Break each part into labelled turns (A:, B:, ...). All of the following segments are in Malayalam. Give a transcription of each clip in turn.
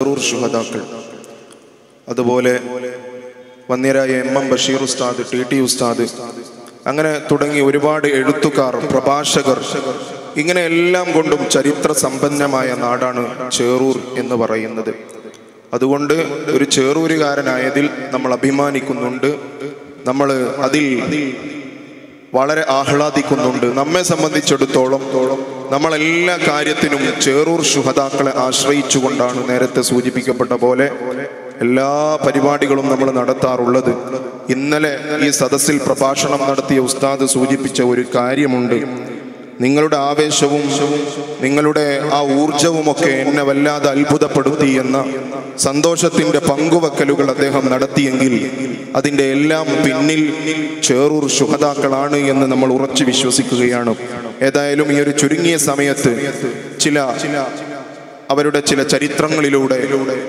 A: ചേറൂർ ശുഹതാക്കൾ അതുപോലെ വന്യരായ എം എം ബഷീർ ഉസ്താദ് ടി ടി ഉസ്താദ് അങ്ങനെ തുടങ്ങി ഒരുപാട് എഴുത്തുകാർ പ്രഭാഷകർ ഇങ്ങനെ എല്ലാം കൊണ്ടും ചരിത്ര സമ്പന്നമായ നാടാണ് ചേറൂർ എന്ന് പറയുന്നത് അതുകൊണ്ട് ഒരു ചേറൂരുകാരനായതിൽ നമ്മൾ അഭിമാനിക്കുന്നുണ്ട് നമ്മൾ അതിൽ വളരെ ആഹ്ലാദിക്കുന്നുണ്ട് നമ്മെ സംബന്ധിച്ചിടത്തോളം നമ്മൾ എല്ലാ കാര്യത്തിനും ചേറൂർ ശുഹതാക്കളെ ആശ്രയിച്ചുകൊണ്ടാണ് നേരത്തെ സൂചിപ്പിക്കപ്പെട്ട പോലെ എല്ലാ പരിപാടികളും നമ്മൾ നടത്താറുള്ളത് ഇന്നലെ ഈ സദസ്സിൽ പ്രഭാഷണം നടത്തിയ ഉസ്താദ് സൂചിപ്പിച്ച ഒരു കാര്യമുണ്ട് നിങ്ങളുടെ ആവേശവും നിങ്ങളുടെ ആ ഊർജവുമൊക്കെ എന്നെ വല്ലാതെ അത്ഭുതപ്പെടുത്തി എന്ന സന്തോഷത്തിന്റെ പങ്കുവെക്കലുകൾ അദ്ദേഹം നടത്തിയെങ്കിൽ അതിൻ്റെ എല്ലാം പിന്നിൽ ചേറൂർ ശുഹതാക്കളാണ് എന്ന് നമ്മൾ ഉറച്ചു വിശ്വസിക്കുകയാണ് ഏതായാലും ഈ ഒരു ചുരുങ്ങിയ സമയത്ത് ചില അവരുടെ ചില ചരിത്രങ്ങളിലൂടെ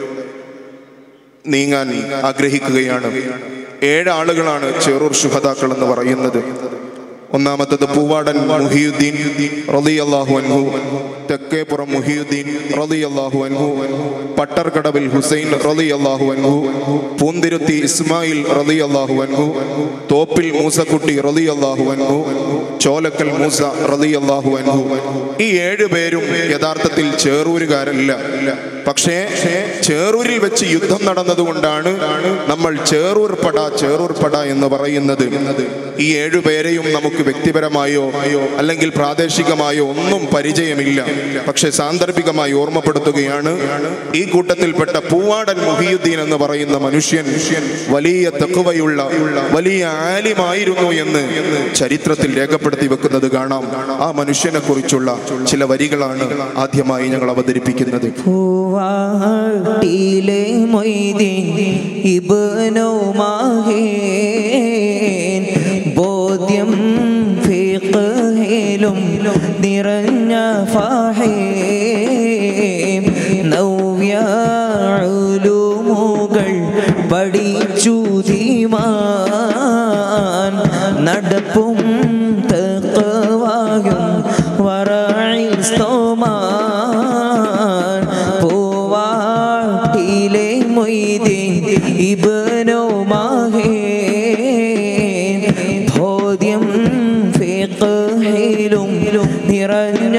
A: നീങ്ങാൻ ആഗ്രഹിക്കുകയാണ് ഏഴ് ആളുകളാണ് ചേറൂർ ശുഹതാക്കൾ എന്ന് പറയുന്നത് ഒന്നാമത്തത് പൂവാടൻ മുഹിയുദ്ദീൻ റളിയല്ലാഹു അൻഹു തെക്കേപ്പുറം മുഹിയുദ്ദീൻ റളിയല്ലാഹു അൻഹു പട്ടർകടവിൽ ഹുസൈൻ റളിയല്ലാഹു അൻഹു പൂന്തിരുത്തി ഇസ്മായിൽ റളിയല്ലാഹു അൻഹു തോപ്പിൽ മൂസക്കുട്ടി റളിയല്ലാഹു അൻഹു ചോലക്കൽ മൂസ റളിയല്ലാഹു അൻഹു ഈ ഏഴ് പേരും യഥാർത്ഥത്തിൽ ചേറൂരുകാരല്ല പക്ഷേ ചേറൂരിൽ വെച്ച് യുദ്ധം നടന്നതുകൊണ്ടാണ് നമ്മൾ ചേറൂർ പട ചേറൂർ പട എന്ന് പറയുന്നത് ഈ ഏഴു പേരെയും നമുക്ക് വ്യക്തിപരമായോ അല്ലെങ്കിൽ പ്രാദേശികമായോ ഒന്നും പരിചയമില്ല പക്ഷെ സാന്ദർഭികമായി ഓർമ്മപ്പെടുത്തുകയാണ് ഈ കൂട്ടത്തിൽപ്പെട്ട പൂവാടൻ മുഹിയുദ്ദീൻ എന്ന് പറയുന്ന മനുഷ്യൻ വലിയ തെക്കുവയുള്ള വലിയ ആലിമായിരുന്നു എന്ന് ചരിത്രത്തിൽ രേഖപ്പെടുത്തി വെക്കുന്നത് കാണാം ആ മനുഷ്യനെ കുറിച്ചുള്ള ചില വരികളാണ് ആദ്യമായി ഞങ്ങൾ അവതരിപ്പിക്കുന്നത്
B: പൂവാട്ടിലെ മൊയ്തീൻ ഇബ്നു മാഹീൻ ബോധ്യം ഫിഖ്ഹിലും നിറഞ്ഞ ഫാഹീം നവ്യ ഉലൂമുകൾ പഠിച്ചു ധീമാൻ നടപ്പും തഖ്വായും വറയിൽ സ്തോമാൻ പൂവാട്ടിലെ മൊയ്തീൻ ഇബ്നു മാഹീൻ ബോധ്യം ഫിഖ്ഹിലും നിറഞ്ഞ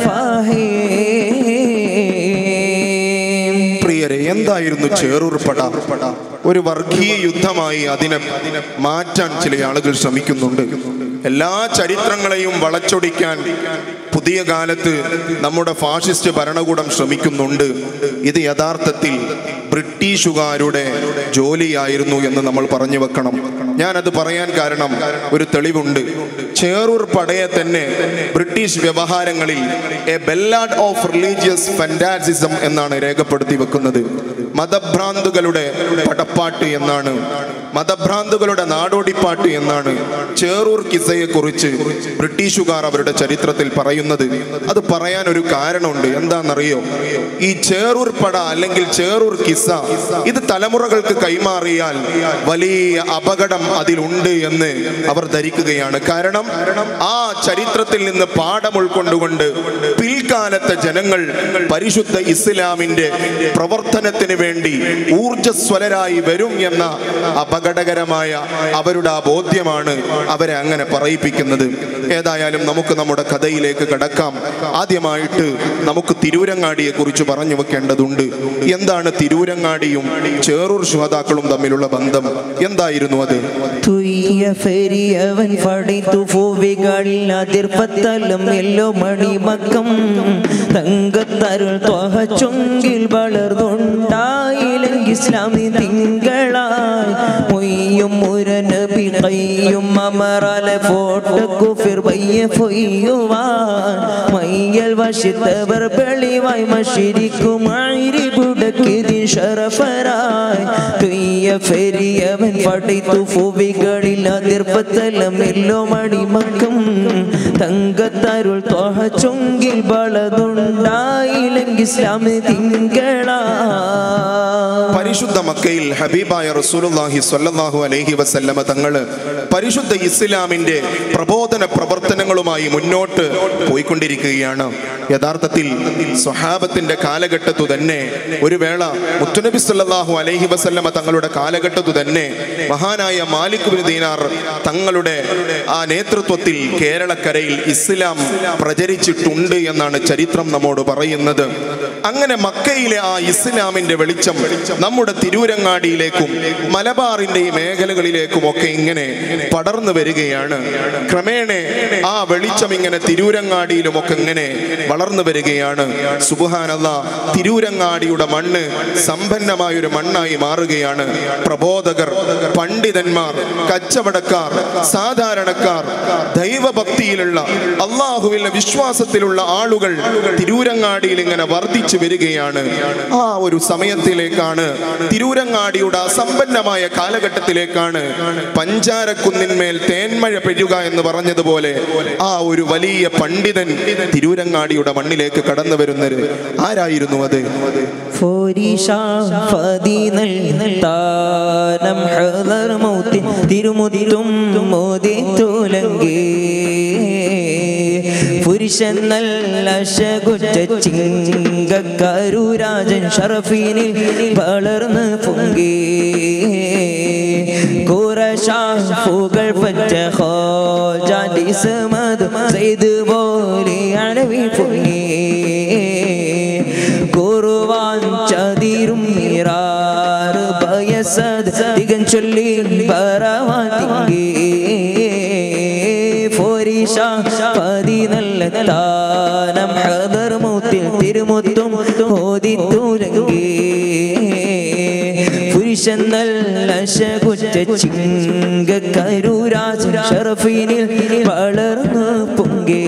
B: ഫാഹീം
A: പ്രിയരെ എന്തായിരുന്നു ചേറൂർ പട ഒരു വർഗീയ യുദ്ധമായി അതിനെ മാറ്റാൻ ചില ആളുകൾ ശ്രമിക്കുന്നുണ്ട് എല്ലാ ചരിത്രങ്ങളെയും വളച്ചൊടിക്കാൻ പുതിയ കാലത്ത് നമ്മുടെ ഫാഷിസ്റ്റ് ഭരണകൂടം ശ്രമിക്കുന്നുണ്ട് ഇത് യഥാർത്ഥത്തിൽ ബ്രിട്ടീഷുകാരുടെ ജോലിയായിരുന്നു എന്ന് നമ്മൾ പറഞ്ഞു വെക്കണം ഞാനത് പറയാൻ കാരണം ഒരു തെളിവുണ്ട് ചേറൂർ പടയെ തന്നെ ബ്രിട്ടീഷ് വ്യവഹാരങ്ങളിൽ a ballad of religious fanaticism എന്നാണ് രേഖപ്പെടുത്തി വെക്കുന്നത് മതഭ്രാന്തുകളുടെ പടപ്പാട്ട് എന്നാണ് മതഭ്രാന്തുകളുടെ നാടോടിപ്പാട്ട് എന്നാണ് ചേറൂർ കിസയെ കുറിച്ച് ബ്രിട്ടീഷുകാർ അവരുടെ ചരിത്രത്തിൽ പറയുന്നത് അത് പറയാൻ ഒരു കാരണമുണ്ട് എന്താണെന്നറിയോ ഈ ചേറൂർ പട അല്ലെങ്കിൽ ചേറൂർ കിസ ഇത് തലമുറകൾക്ക് കൈമാറിയാൽ വലിയ അപകടം അതിലുണ്ട് എന്ന് അവർ ധരിക്കുകയാണ് കാരണം ആ ചരിത്രത്തിൽ നിന്ന് പാഠം ഉൾക്കൊണ്ടുകൊണ്ട് പിൽക്കാലത്തെ ജനങ്ങൾ പരിശുദ്ധ ഇസ്ലാമിന്റെ പ്രവർത്തനത്തിന് വേണ്ടി ഊർജസ്വലരായി വരും എന്ന അപകടകരമായ അവരുടെ ആ ബോധ്യമാണ് അവരെ അങ്ങനെ പറയിപ്പിക്കുന്നത് ഏതായാലും നമുക്ക് നമ്മുടെ കഥയിലേക്ക് കടക്കാം ആദ്യമായിട്ട് നമുക്ക് തിരൂരങ്ങാടിയെ കുറിച്ച് പറഞ്ഞു വെക്കേണ്ടതുണ്ട് എന്താണ് തിരൂരങ്ങാടിയും ചേറൂർ ശുഹതാക്കളും തമ്മിലുള്ള ബന്ധം എന്തായിരുന്നു അത്
B: തുയ്യ ഫെരിയവൻ പടിത്തു ഭൂവികളിൽ അതിർപ്പത്തലും എല്ലോ മണിമക്കം തങ്കത്തരുൾ ത്വഹ ചുങ്കിൽ വളർന്നുണ്ടായില്ലെങ്കിൽ ഇസ്ലാമി തിങ്കളായി മൊയ്യും മുരനബി കയ്യും അമറല ഫോട്ട് കുഫിർ പയ്യ പൊയ്യുവാൻ മയ്യൽ വശിത്തവർ വെളിവായി മഷിരിക്കും ബുടക്കിതി ഷറഫരായി തുയ്യ ഫെരിയവൻ പടിത്തു ഭൂവികളിൽ അതിർപ്പത്തലം എല്ലോ മണിമക്കം തങ്കത്തരുൾ ത്വഹ ചുങ്കിൽ വളർന്നുണ്ടായില്ലെങ്കിൽ ഇസ്ലാമി തിങ്കളാ
A: പരിശുദ്ധ മക്കയിൽ ഹബീബായ റസൂലുള്ളാഹി സ്വല്ലല്ലാഹു അലൈഹി വസല്ലമ തങ്ങൾ പരിശുദ്ധ ഇസ്ലാമിന്റെ പ്രബോധന പ്രവർത്തനങ്ങളുമായി മുന്നോട്ട് പോയിക്കൊണ്ടിരിക്കുകയാണ് യഥാർത്ഥത്തിൽ സ്വഹാബത്തിന്റെ കാലഘട്ടത്തു തന്നെ ഒരു വേള മുത്തുനബി സല്ലല്ലാഹു അലൈഹി വസല്ലമ തങ്ങളുടെ കാലഘട്ടത്തു തന്നെ മഹാനായ മാലിക് ബിൻ ദീനാർ തങ്ങളുടെ ആ നേതൃത്വത്തിൽ കേരളക്കരയിൽ ഇസ്ലാം പ്രചരിച്ചിട്ടുണ്ട് എന്നാണ് ചരിത്രം നമ്മോട് പറയുന്നത് അങ്ങനെ മക്കയിലെ ആ ഇസ്ലാമിന്റെ വെളിച്ചം നമ്മുടെ തിരൂരങ്ങാടിയിലേക്കും മലബാറിന്റെ ഈ മേഖലകളിലേക്കും ഒക്കെ ഇങ്ങനെ പടർന്നു വരികയാണ് ക്രമേണ ആ വെളിച്ചം ഇങ്ങനെ തിരൂരങ്ങാടിയിലും ഒക്കെ ഇങ്ങനെ വളർന്നു വരികയാണ് സുബുഹാനല്ല തിരൂരങ്ങാടിയുടെ മണ്ണ് സമ്പന്നമായ ഒരു മണ്ണായി മാറുകയാണ് പ്രബോധകർ പണ്ഡിതന്മാർ കച്ചവടക്കാർ സാധാരണക്കാർ ദൈവഭക്തിയിലുള്ള അള്ളാഹുവിലെ വിശ്വാസത്തിലുള്ള ആളുകൾ തിരൂരങ്ങാടിയിൽ ഇങ്ങനെ വർദ്ധിച്ചു വരികയാണ് ആ ഒരു സമയത്തിലേക്കാണ് തിരൂരങ്ങാടിയുടെ ആ സമ്പന്നമായ കാലഘട്ടത്തിലേക്കാണ് പഞ്ചാരക്കുന്നിന്മേൽ തേന്മഴ പെയ്യുക എന്ന് പറഞ്ഞതുപോലെ ആ ഒരു വലിയ പണ്ഡിതൻ തിരൂരങ്ങാടിയുടെ മണ്ണിലേക്ക് കടന്നു വരുന്നത് ആരായിരുന്നു അത്
B: ഫോരിഷ ഫദീനൽ താനം ഹദർ മൗത്തിൻ തിരുമുതിരും മോദി തുലങ്കേ പുരുഷൻ നല്ല ശകുറ്റ ചിങ്കക്കരുരാജൻ ഷറഫീനിൽ വളർന്ന് പൊങ്കി കുറശാഫുകൾ പറ്റ ഹോജാണ്ടി സമത് ചെയ്തു പോലെ അണവി പൊങ്ങി കുറുവാൻ ചതിരും മീറാറ് ബയസത് തികൻ ചൊല്ലി പറവാൻ തിങ്ങി ഫോരിഷ പതി നല്ല താനം ഹദർ മൂത്തിൽ തിരുമുത്തും ഓതി തുലങ്കി പുരുഷൻ നല്ല ശകുറ്റ ചിങ്ക കരുരാജ ഷറഫീനിൽ വളർന്നു പൊങ്കേ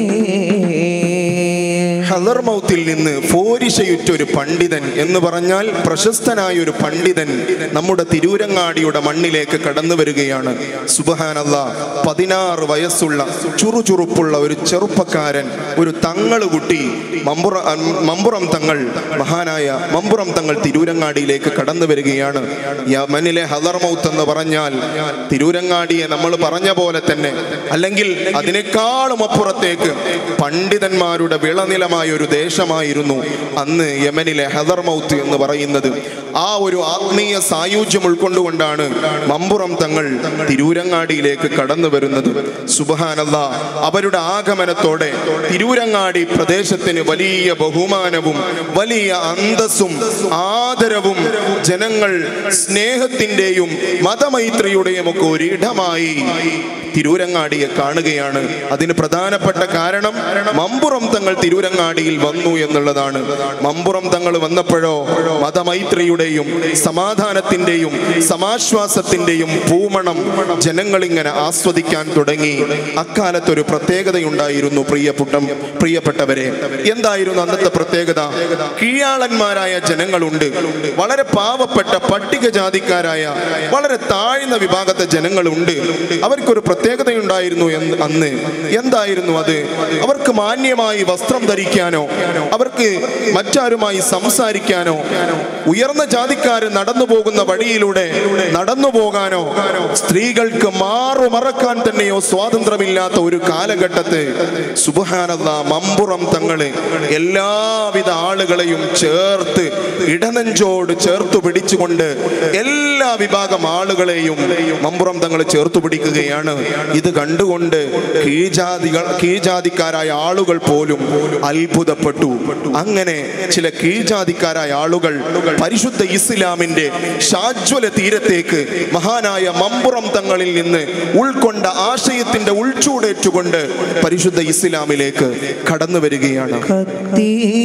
A: ഹലർമൗത്തിൽ നിന്ന് ഫോരിശയുറ്റ ഒരു പണ്ഡിതൻ എന്ന് പറഞ്ഞാൽ പ്രശസ്തനായ ഒരു പണ്ഡിതൻ നമ്മുടെ തിരൂരങ്ങാടിയുടെ മണ്ണിലേക്ക് കടന്നു വരികയാണ് സുബഹാനല്ല പതിനാറ് വയസ്സുള്ള ചുറുചുറുപ്പുള്ള ഒരു ചെറുപ്പക്കാരൻ ഒരു തങ്ങള് കുട്ടി മമ്പുറ മമ്പുറം തങ്ങൾ മഹാനായ മമ്പുറം തങ്ങൾ തിരൂരങ്ങാടിയിലേക്ക് കടന്നു വരികയാണ് യമനിലെ ഹലർമൗത്ത് എന്ന് പറഞ്ഞാൽ തിരൂരങ്ങാടിയെ നമ്മൾ പറഞ്ഞ പോലെ തന്നെ അല്ലെങ്കിൽ അതിനേക്കാളും അപ്പുറത്തേക്ക് പണ്ഡിതന്മാരുടെ വിളനിലമായ ഒരു ദേശമായിരുന്നു അന്ന് യമനിലെ ഹദർമൗത്ത് എന്ന് പറയുന്നത് ആ ഒരു ആത്മീയ സായുജ്യം ഉൾക്കൊണ്ടുകൊണ്ടാണ് മമ്പുറം തങ്ങൾ തിരൂരങ്ങാടിയിലേക്ക് കടന്നു വരുന്നത് സുബഹാനല്ല അവരുടെ ആഗമനത്തോടെ തിരൂരങ്ങാടി പ്രദേശത്തിന് വലിയ ബഹുമാനവും വലിയ അന്തസ്സും ആദരവും ജനങ്ങൾ സ്നേഹത്തിന്റെയും മതമൈത്രിയുടെയും ഒക്കെ ഒരിടമായി തിരൂരങ്ങാടിയെ കാണുകയാണ് അതിന് പ്രധാനപ്പെട്ട കാരണം മമ്പുറം തങ്ങൾ തിരൂരങ്ങാടിയിൽ വന്നു എന്നുള്ളതാണ് മമ്പുറം തങ്ങൾ വന്നപ്പോഴോ മതമൈത്രിയുടെയും സമാധാനത്തിന്റെയും സമാശ്വാസത്തിന്റെയും പൂമണം ജനങ്ങൾ ഇങ്ങനെ ആസ്വദിക്കാൻ തുടങ്ങി അക്കാലത്തൊരു പ്രത്യേകതയുണ്ടായിരുന്നു പ്രിയപ്പെട്ട പ്രിയപ്പെട്ടവരെ എന്തായിരുന്നു അന്നത്തെ പ്രത്യേകത കീഴാളന്മാരായ ജനങ്ങളുണ്ട് വളരെ പാവപ്പെട്ട പട്ടികജാതിക്കാരായ വളരെ താഴ്ന്ന വിഭാഗത്തെ ജനങ്ങളുണ്ട് അവർക്കൊരു പ്രത്യേകതയുണ്ടായിരുന്നു എന്ന് അന്ന് എന്തായിരുന്നു അത് അവർക്ക് മാന്യമായി വസ്ത്രം ധരിക്കാനോ അവർക്ക് മറ്റാരുമായി സംസാരിക്കാനോ ഉയർന്ന ജാതിക്കാര് നടന്നു പോകുന്ന വഴിയിലൂടെ നടന്നു പോകാനോ സ്ത്രീകൾക്ക് മാറു മറക്കാൻ തന്നെയോ സ്വാതന്ത്ര്യമില്ലാത്ത ഒരു കാലഘട്ടത്ത് സുബഹാനല്ല മമ്പുറം തങ്ങള് എല്ലാവിധ ആളുകളെയും ചേർത്ത് ഇടനെഞ്ചോട് ചേർത്തു പിടിച്ചുകൊണ്ട് എല്ലാ വിഭാഗം ആളുകളെയും മമ്പുറം തങ്ങൾ ചേർത്തു പിടിക്കുകയാണ് ഇത് കണ്ടുകൊണ്ട് കീഴ്ജാതികൾ കീഴ്ജാതിക്കാരായ ആളുകൾ പോലും അത്ഭുതപ്പെട്ടു അങ്ങനെ ചില കീഴ്ജാതിക്കാരായ ആളുകൾ പരിശുദ്ധ ഇസ്ലാമിന്റെ ശാജ്വല തീരത്തേക്ക് മഹാനായ മമ്പുറം തങ്ങളിൽ നിന്ന് ഉൾക്കൊണ്ട ആശയത്തിന്റെ ഉൾച്ചൂടേറ്റുകൊണ്ട് പരിശുദ്ധ ഇസ്ലാമിലേക്ക് കടന്നു വരികയാണ്
B: കത്തി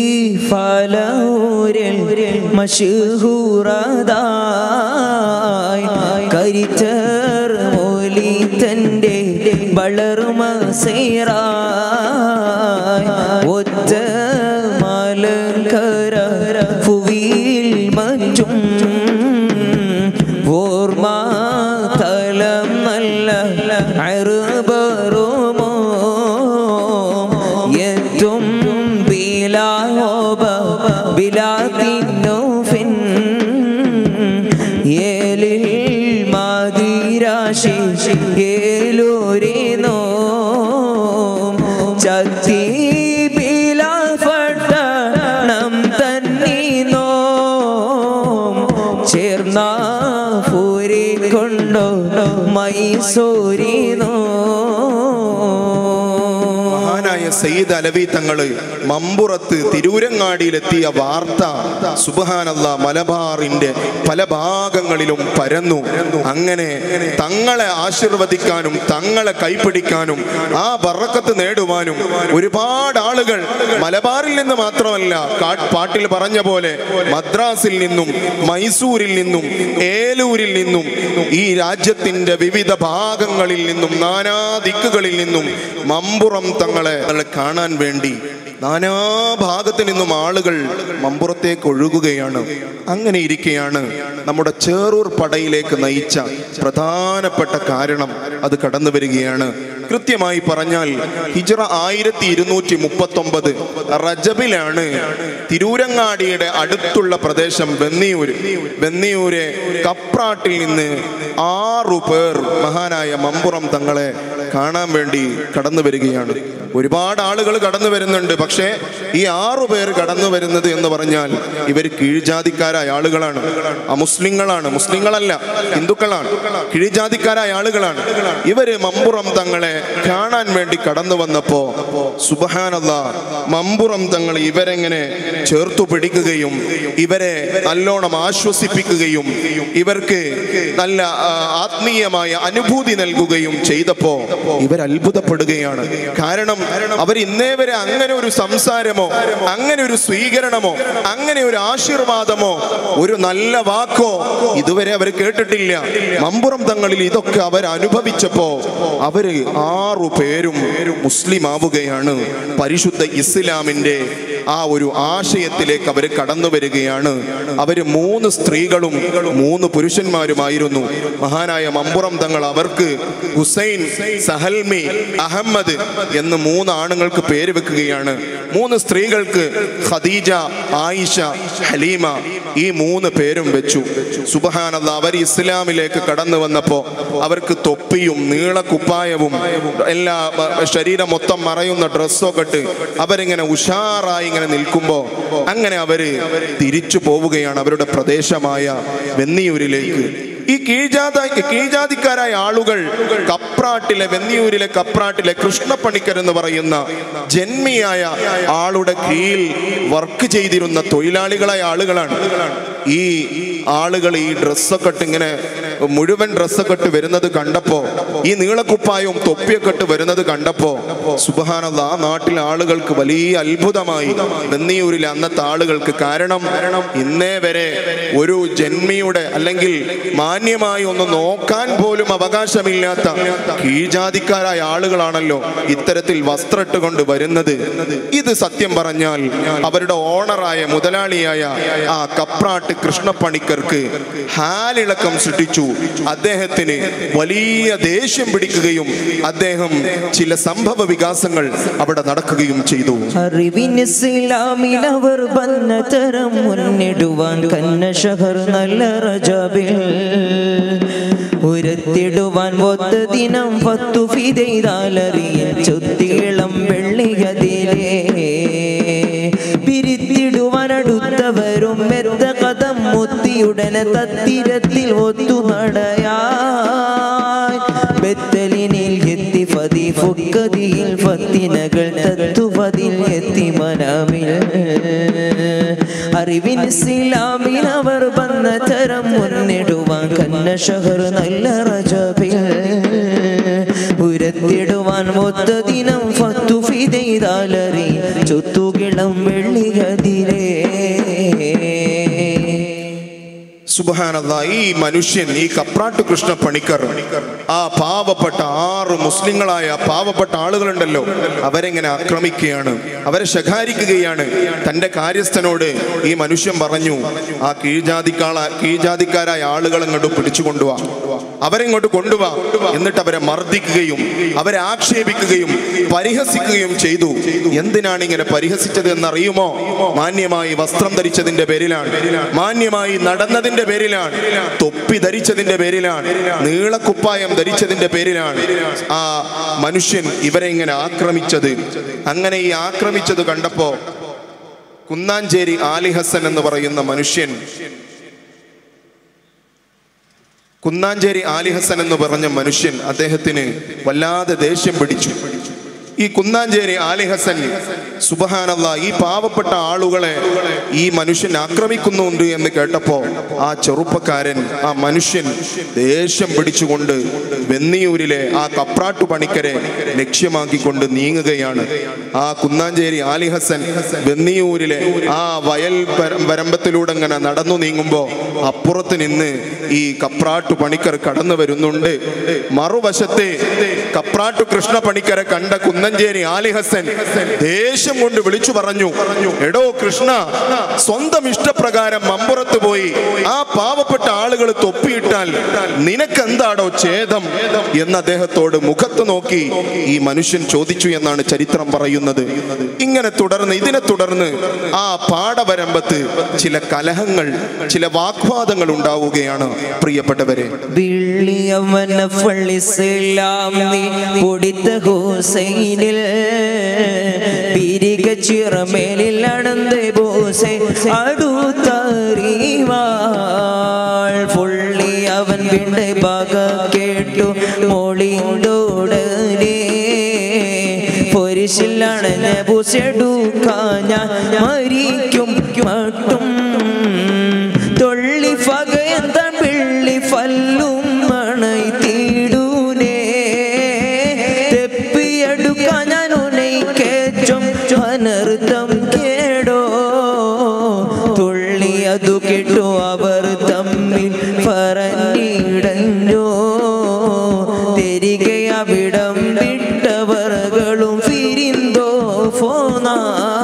B: ഫലൂരിൽ മഷൂറതായി കരിച്ചർ മൂലി തന്റെ വളർമ സേറായി ഒറ്റ മലങ്കര ഭുവിയിൽ മറ്റും ഓർമ്മ തലം നല്ല അറുബറുമോ എത്തും ബിലാഹോബ ബിലാത്തിനോഫിൻ രാശി ഏലൂരിനോ ചത്തി പട്ടണം തന്നീനോ ചേർന്ന പൂരി കൊണ്ടോ മൈസൂരിനോ
A: മഹാനായ സയ്യിദ് അലവി തങ്ങള് മമ്പുറത്ത് തിരൂരങ്ങാടിയിലെത്തിയ വാർത്ത സുബഹാനല്ല മലബാറിന്റെ പല ഭാഗങ്ങളിലും പരന്നു അങ്ങനെ തങ്ങളെ ആശീർവദിക്കാനും തങ്ങളെ കൈപ്പിടിക്കാനും ആ ബറക്കത്ത് നേടുവാനും ഒരുപാട് ആളുകൾ മലബാറിൽ നിന്ന് മാത്രമല്ല കാ- പാട്ടിൽ പറഞ്ഞ പോലെ മദ്രാസിൽ നിന്നും മൈസൂരിൽ നിന്നും ഏലൂരിൽ നിന്നും ഈ രാജ്യത്തിന്റെ വിവിധ ഭാഗങ്ങളിൽ നിന്നും നാനാ ദിക്കുകളിൽ നിന്നും മമ്പുറം തങ്ങളെ തങ്ങളെ കാണാൻ വേണ്ടി നാനാഭാഗത്തു നിന്നും ആളുകൾ മമ്പുറത്തേക്ക് ഒഴുകുകയാണ് അങ്ങനെ ഇരിക്കെയാണ് നമ്മുടെ ചേറൂർ പടയിലേക്ക് നയിച്ച പ്രധാനപ്പെട്ട കാരണം അത് കടന്നു വരികയാണ് കൃത്യമായി പറഞ്ഞാൽ ഹിജറ ആയിരത്തി ഇരുന്നൂറ്റി മുപ്പത്തി ഒമ്പത് റജബിലാണ് തിരൂരങ്ങാടിയുടെ അടുത്തുള്ള പ്രദേശം വെന്നിയൂര് വെന്നിയൂര് കപ്രാട്ടിൽ നിന്ന് ആറു പേർ മഹാനായ മമ്പുറം തങ്ങളെ കാണാൻ വേണ്ടി കടന്നു വരികയാണ് ഒരുപാട് ആളുകൾ കടന്നു വരുന്നുണ്ട് പക്ഷേ ഈ ആറു പേർ കടന്നു വരുന്നത് എന്ന് പറഞ്ഞാൽ ഇവർ കീഴ്ജാതിക്കാരായ ആളുകളാണ് അമുസ്ലിങ്ങളാണ് മുസ്ലിങ്ങളല്ല ഹിന്ദുക്കളാണ് കീഴ്ജാതിക്കാരായ ആളുകളാണ് ഇവര് മമ്പുറം തങ്ങളെ കാണാൻ വേണ്ടി കടന്നു വന്നപ്പോ സുബഹാനല്ല മമ്പുറം തങ്ങൾ ഇവരെങ്ങനെ ചേർത്തു പിടിക്കുകയും ഇവരെ നല്ലോണം ആശ്വസിപ്പിക്കുകയും ഇവർക്ക് നല്ല ആ, ആത്മീയമായ അനുഭൂതി നൽകുകയും ചെയ്തപ്പോ ഇവർ അത്ഭുതപ്പെടുകയാണ് കാരണം അവർ ഇന്നേ വരെ അങ്ങനെ ഒരു സംസാരമോ അങ്ങനെ ഒരു സ്വീകരണമോ അങ്ങനെ ഒരു ആശീർവാദമോ ഒരു നല്ല വാക്കോ ഇതുവരെ അവർ കേട്ടിട്ടില്ല മമ്പുറം തങ്ങളിൽ ഇതൊക്കെ അവർ അനുഭവിച്ചപ്പോ അവര് ആറു പേരും മുസ്ലിം ആവുകയാണ് പരിശുദ്ധ ഇസ്ലാമിന്റെ ആ ഒരു ആശയത്തിലേക്ക് അവർ കടന്നു വരികയാണ് അവര് മൂന്ന് സ്ത്രീകളും മൂന്ന് പുരുഷന്മാരുമായിരുന്നു മഹാനായ മമ്പുറം തങ്ങൾ അവർക്ക് ഹുസൈൻ സഹൽമി അഹമ്മദ് എന്ന് മൂന്ന് ആണുങ്ങൾക്ക് പേര് വെക്കുകയാണ് മൂന്ന് സ്ത്രീകൾക്ക് ഖദീജ ആയിഷ ഹലീമ ഈ മൂന്ന് പേരും വെച്ചു സുബഹാനല്ല അവർ ഇസ്ലാമിലേക്ക് കടന്നു വന്നപ്പോ അവർക്ക് തൊപ്പിയും നീളക്കുപ്പായവും എല്ലാ ബ- ശരീരം മൊത്തം മറയുന്ന ഡ്രസ്സൊക്കെ ഇട്ട് അവരിങ്ങനെ ഉഷാറായി ഇങ്ങനെ നിൽക്കുമ്പോ അങ്ങനെ അവര് തിരിച്ചു പോവുകയാണ് അവരുടെ പ്രദേശമായ വെന്നിയൂരിലേക്ക് ഈ കീഴ്ജാത കീഴ്ജാതിക്കാരായ ആളുകൾ കപ്രാട്ടിലെ വെന്നിയൂരിലെ കപ്രാട്ടിലെ കൃഷ്ണപ്പണിക്കർ എന്ന് പറയുന്ന ജന്മിയായ ആളുടെ കീഴിൽ വർക്ക് ചെയ്തിരുന്ന തൊഴിലാളികളായ ആളുകളാണ് ഈ ആളുകൾ ഈ ഡ്രസ്സൊക്കെ ഇട്ട് ഇങ്ങനെ മുഴുവൻ ഡ്രസ്സൊക്കെ ഇട്ട് വരുന്നത് കണ്ടപ്പോ ഈ നീളക്കുപ്പായവും തൊപ്പിയൊക്കെ ഇട്ട് വരുന്നത് കണ്ടപ്പോ സുബഹാനല്ല ആ നാട്ടിലെ ആളുകൾക്ക് വലിയ അത്ഭുതമായി വെന്നിയൂരിലെ അന്നത്തെ ആളുകൾക്ക് കാരണം ഇന്നേ വരെ ഒരു ജന്മിയുടെ അല്ലെങ്കിൽ മാന്യമായി ഒന്ന് നോക്കാൻ പോലും അവകാശമില്ലാത്ത കീഴ്ജാതിക്കാരായ ആളുകളാണല്ലോ ഇത്തരത്തിൽ വസ്ത്രമിട്ട് കൊണ്ട് വരുന്നത് ഇത് സത്യം പറഞ്ഞാൽ അവരുടെ ഓണറായ മുതലാളിയായ ആ കപ്രാട്ട് കൃഷ്ണപ്പണിക്കർക്ക് ഹാലിളക്കം സൃഷ്ടിച്ചു അദ്ദേഹത്തിന് വലിയ ദേഷ്യം പിടിക്കുകയും അദ്ദേഹം ചില സംഭവ വികാസങ്ങൾ അവിടെ നടക്കുകയും ചെയ്തു
B: അറിവിന് ഇസ്ലാമിലവർ വന്ന തരം മുന്നിടുവാൻ കന്ന ഷഹർ നല്ല റജബിൽ ഉരത്തിടുവാൻ ഒത്ത ദിനം പത്തു ഫിതൈതാലറിയൻ ചൊത്തിയിളം വെള്ളിയതിലേ പിരിത്തിടുവാൻ അടുത്തവരും മെത്ത കഥം മുത്തിയുടനെ തത്തിരത്തിൽ ഒത്തുനടയായി ബത്തലിനിൽ എത്തി ഫതി ഫുക്കതിയിൽ ഫത്തിനകൾ തത്തുവതിൽ എത്തി മനമിൽ അറിവിൻ ഇസ്ലാമിൽ അവർ വന്ന തരം മുന്നിടുവാൻ കന്ന ഷഹർ നല്ല റജബിൽ ഉരത്തിടുവാൻ മൊത്ത ദിനം ഫത്തു ഫിതൈതാലറി ചുത്തുകിളം വെള്ളിയതിരേ
A: സുബഹാനല്ല ഈ മനുഷ്യൻ ഈ കപ്രാട്ട് കൃഷ്ണ പണിക്കർ ആ പാവപ്പെട്ട ആറ് മുസ്ലിങ്ങളായ പാവപ്പെട്ട ആളുകളുണ്ടല്ലോ അവരെങ്ങനെ ആക്രമിക്കുകയാണ് അവരെ ശകാരിക്കുകയാണ് തന്റെ കാര്യസ്ഥനോട് ഈ മനുഷ്യൻ പറഞ്ഞു ആ കീഴ്ജാതിക്കാള കീഴ്ജാതിക്കാരായ ആളുകൾ അങ്ങോട്ട് പിടിച്ചു കൊണ്ടുപോവാ അവരെ ഇങ്ങോട്ട് കൊണ്ടുവാ എന്നിട്ട് അവരെ മർദ്ദിക്കുകയും അവരെ ആക്ഷേപിക്കുകയും പരിഹസിക്കുകയും ചെയ്തു എന്തിനാണ് ഇങ്ങനെ പരിഹസിച്ചത് എന്നറിയുമോ മാന്യമായി വസ്ത്രം ധരിച്ചതിന്റെ പേരിലാണ് മാന്യമായി നടന്നതിന്റെ പേരിലാണ് തൊപ്പി ധരിച്ചതിന്റെ പേരിലാണ് നീളക്കുപ്പായം ധരിച്ചതിന്റെ പേരിലാണ് ആ മനുഷ്യൻ ഇവരെ ഇങ്ങനെ ആക്രമിച്ചത് അങ്ങനെ ഈ ആക്രമിച്ചത് കണ്ടപ്പോ കുന്നാഞ്ചേരി ആലി ഹസൻ എന്ന് പറയുന്ന മനുഷ്യൻ കുന്നാഞ്ചേരി ആലി ഹസൻ എന്ന് പറഞ്ഞ മനുഷ്യൻ അദ്ദേഹത്തിന് വല്ലാതെ ദേഷ്യം പിടിച്ചു ഈ കുന്നാഞ്ചേരി ആലി ഹസൻ സുബഹാനല്ല ഈ പാവപ്പെട്ട ആളുകളെ ഈ മനുഷ്യൻ ആക്രമിക്കുന്നുണ്ട് എന്ന് കേട്ടപ്പോ ആ ചെറുപ്പക്കാരൻ ആ മനുഷ്യൻ ദേഷ്യം പിടിച്ചുകൊണ്ട് വെന്നിയൂരിലെ ആ കപ്രാട്ടു പണിക്കരെ ലക്ഷ്യമാക്കിക്കൊണ്ട് നീങ്ങുകയാണ് ആ കുന്നാഞ്ചേരി ആലി ഹസൻ വെന്നിയൂരിലെ ആ വയൽ പര- വരമ്പത്തിലൂടെ ഇങ്ങനെ നടന്നു നീങ്ങുമ്പോ അപ്പുറത്ത് നിന്ന് ഈ കപ്രാട്ടു പണിക്കർ കടന്നു വരുന്നുണ്ട് മറുവശത്തെ കപ്രാട്ടു കൃഷ്ണ പണിക്കരെ കണ്ട കുന്നഞ്ചേരി ആലി ഹസൻ ദേഷ്യം കൊണ്ട് വിളിച്ചു പറഞ്ഞു എടോ കൃഷ്ണ സ്വന്തം ഇഷ്ടപ്രകാരം മമ്പുറത്ത് പോയി ആ പാവപ്പെട്ട ആളുകൾ തൊപ്പിയിട്ടാൽ നിനക്കെന്താടോ ഛേദം എന്ന് അദ്ദേഹത്തോട് മുഖത്ത് നോക്കി ഈ മനുഷ്യൻ ചോദിച്ചു എന്നാണ് ചരിത്രം പറയുന്നത് ഇങ്ങനെ തുടർന്ന് ഇതിനെ തുടർന്ന് ആ പാടവരമ്പത്ത് ചില കലഹങ്ങൾ ചില വാഗ്വാദങ്ങൾ ഉണ്ടാവുകയാണ് പ്രിയപ്പെട്ടവരെ
B: വെള്ളിയവന ഫളിസ്ലാം നീ പൊടിത്ത ഹുസൈനിൽ പിരിക ചിറമേലിൽ നടന്ന് ബോസെ അടുത്തറിവാൾ പുള്ളി അവൻ വിണ്ട ഭാഗ കേട്ടു മോളിന്തോടനെ പൊരിശിലാണ് ബൂസെടുക്കാൻ ഞാൻ മരിക്കും മട്ടും തൊള്ളി ഫകയന്താൻ പിള്ളി ഫല്ലും മണൈ തീടൂനേ തെപ്പിയെടുക്കാൻ ഞാൻ ഉനൈക്കേറ്റം അനർത്ഥം കേടോ തുള്ളി അതു കേട്ടു അവർ തമ്മിൽ പറഞ്ഞിടഞ്ഞോ തിരികെയവിടം വിട്ടവർകളും ഫിരിന്തോ ഫോനാ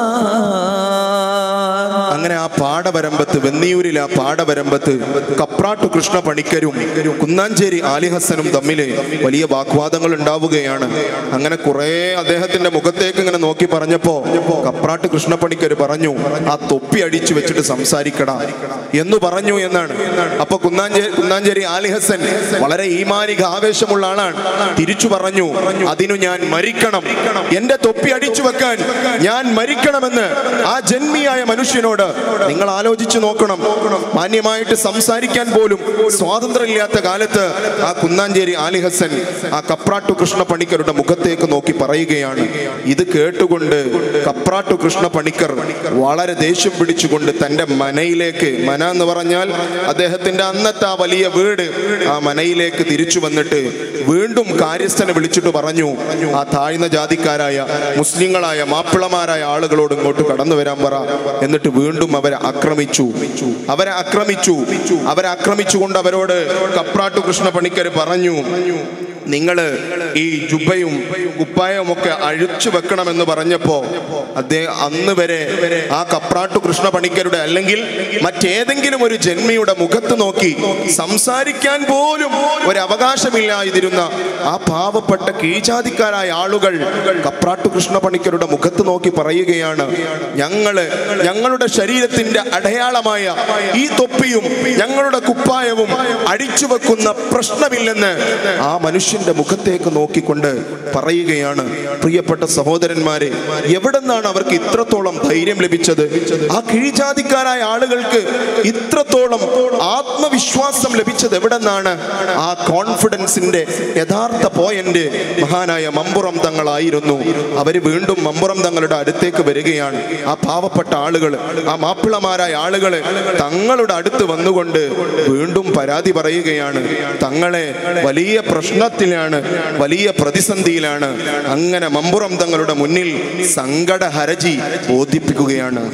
A: അങ്ങനെ ആ പാടവരമ്പത്ത് വെന്നിയൂരിലെ ആ പാടവരമ്പത്ത് കപ്രാട്ടു കൃഷ്ണ പണിക്കരും കുന്നാഞ്ചേരി ആലി ഹസനും തമ്മിൽ വലിയ വാഗ്വാദങ്ങൾ ഉണ്ടാവുകയാണ് അങ്ങനെ കുറെ അദ്ദേഹത്തിന്റെ മുഖത്തേക്ക് ഇങ്ങനെ നോക്കി പറഞ്ഞപ്പോ കപ്രാട്ട് കൃഷ്ണ പണിക്കർ പറഞ്ഞു ആ തൊപ്പി അടിച്ചു വെച്ചിട്ട് സംസാരിക്കടാ എന്ന് പറഞ്ഞു എന്നാണ് അപ്പൊ കുന്നാഞ്ചേരി കുന്നാഞ്ചേരി ആലി ഹസൻ വളരെ ഈമാനിക ആവേശമുള്ള ആളാണ് തിരിച്ചു പറഞ്ഞു അതിനു ഞാൻ മരിക്കണം എന്റെ തൊപ്പി അടിച്ചു വെക്കാൻ ഞാൻ മരിക്കണമെന്ന് ആ ജന്മിയായ മനുഷ്യനോട് നിങ്ങൾ ആലോചിച്ചു നോക്കണം മാന്യമായിട്ട് സംസാരിക്കാൻ പോലും സ്വാതന്ത്ര്യമില്ലാത്ത കാലത്ത് ആ കുന്നാഞ്ചേരി ആലി ഹസൻ ആ കപ്രാട്ടു കൃഷ്ണ പണിക്കരുടെ മുഖത്തേക്ക് നോക്കി പറയുകയാണ് ഇത് കേട്ടുകൊണ്ട് കപ്രാട്ടു കൃഷ്ണ പണിക്കർ വളരെ ദേഷ്യം പിടിച്ചുകൊണ്ട് തന്റെ മനയിലേക്ക് മന എന്ന് പറഞ്ഞാൽ അദ്ദേഹത്തിന്റെ അന്നത്തെ ആ വലിയ വീട് ആ മനയിലേക്ക് തിരിച്ചു വന്നിട്ട് വീണ്ടും കാര്യസ്ഥനെ വിളിച്ചിട്ട് പറഞ്ഞു ആ താഴ്ന്ന ജാതിക്കാരായ മുസ്ലിങ്ങളായ മാപ്പിളമാരായ ആളുകളോട് ഇങ്ങോട്ട് കടന്നു വരാൻ പറ എന്നിട്ട് വീണ്ടും അവരെ ആക്രമിച്ചു അവരെ ആക്രമിച്ചു അവരെ ആക്രമിച്ചുകൊണ്ട് അവരോട് കപ്രാട്ടു കൃഷ്ണ പണിക്കർ പറഞ്ഞു നിങ്ങള് ഈ ജുബയും കുപ്പായവും ഒക്കെ അഴിച്ചു വെക്കണമെന്ന് പറഞ്ഞപ്പോ അദ്ദേഹം അന്ന് വരെ ആ കപ്രാട്ടു കൃഷ്ണ പണിക്കരുടെ അല്ലെങ്കിൽ മറ്റേതെങ്കിലും ഒരു ജന്മിയുടെ മുഖത്ത് നോക്കി സംസാരിക്കാൻ പോലും ഒരു അവകാശമില്ലാതിരുന്ന ആ പാവപ്പെട്ട കീഴ്ജാതിക്കാരായ ആളുകൾ കപ്രാട്ടു കൃഷ്ണ പണിക്കരുടെ മുഖത്ത് നോക്കി പറയുകയാണ് ഞങ്ങള് ഞങ്ങളുടെ ശരീരത്തിന്റെ അടയാളമായ ഈ തൊപ്പിയും ഞങ്ങളുടെ കുപ്പായവും അടിച്ചു വെക്കുന്ന പ്രശ്നമില്ലെന്ന് ആ മനുഷ്യന്റെ മുഖത്തേക്ക് നോക്കിക്കൊണ്ട് പറയുകയാണ് പ്രിയപ്പെട്ട സഹോദരന്മാരെ എവിടെന്നാണ് അവർക്ക് ഇത്രത്തോളം ധൈര്യം ലഭിച്ചത് ആ കീഴ്ജാതിക്കാരായ ആളുകൾക്ക് ഇത്രത്തോളം ആത്മവിശ്വാസം ലഭിച്ചത് എവിടെന്നാണ് ആ കോൺഫിഡൻസിന്റെ യഥാർത്ഥ പോയിന്റ് മഹാനായ മമ്പുറം തങ്ങളായിരുന്നു അവര് വീണ്ടും മമ്പുറം തങ്ങളുടെ അടുത്തേക്ക് വരികയാണ് ആ പാവപ്പെട്ട ആളുകൾ ആ മാപ്പിളമാരായ ആളുകൾ തങ്ങളുടെ അടുത്ത് വന്നുകൊണ്ട് വീണ്ടും പരാതി പറയുകയാണ് തങ്ങളെ വലിയ പ്രശ്നത്തിലാണ് വലിയ പ്രതിസന്ധിയിലാണ് അങ്ങനെ മമ്പുറം തങ്ങളുടെ മുന്നിൽ സങ്കട ഹരജി ബോധിപ്പിക്കുകയാണ്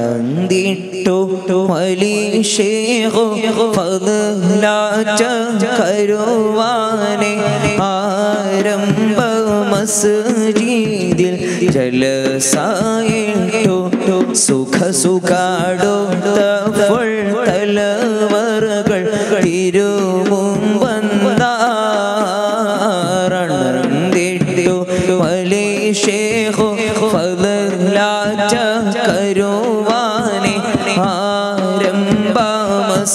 B: കടന്തിട്ടു മലീഷേഹു ഫضലാച്ച കരുവാനെ ആരംഭ മസ്ജിദിൽ ജലസായിട്ടു സുഖ സുഖാടുത്ത തലവറുകൾ തിരുമും വന്ന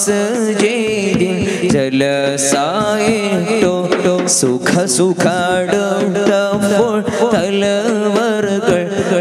B: മസ്ജിദിൻ ജലസായിട്ടോ സുഖ സുഖടുത്തപ്പോൾ തലവറുകൾ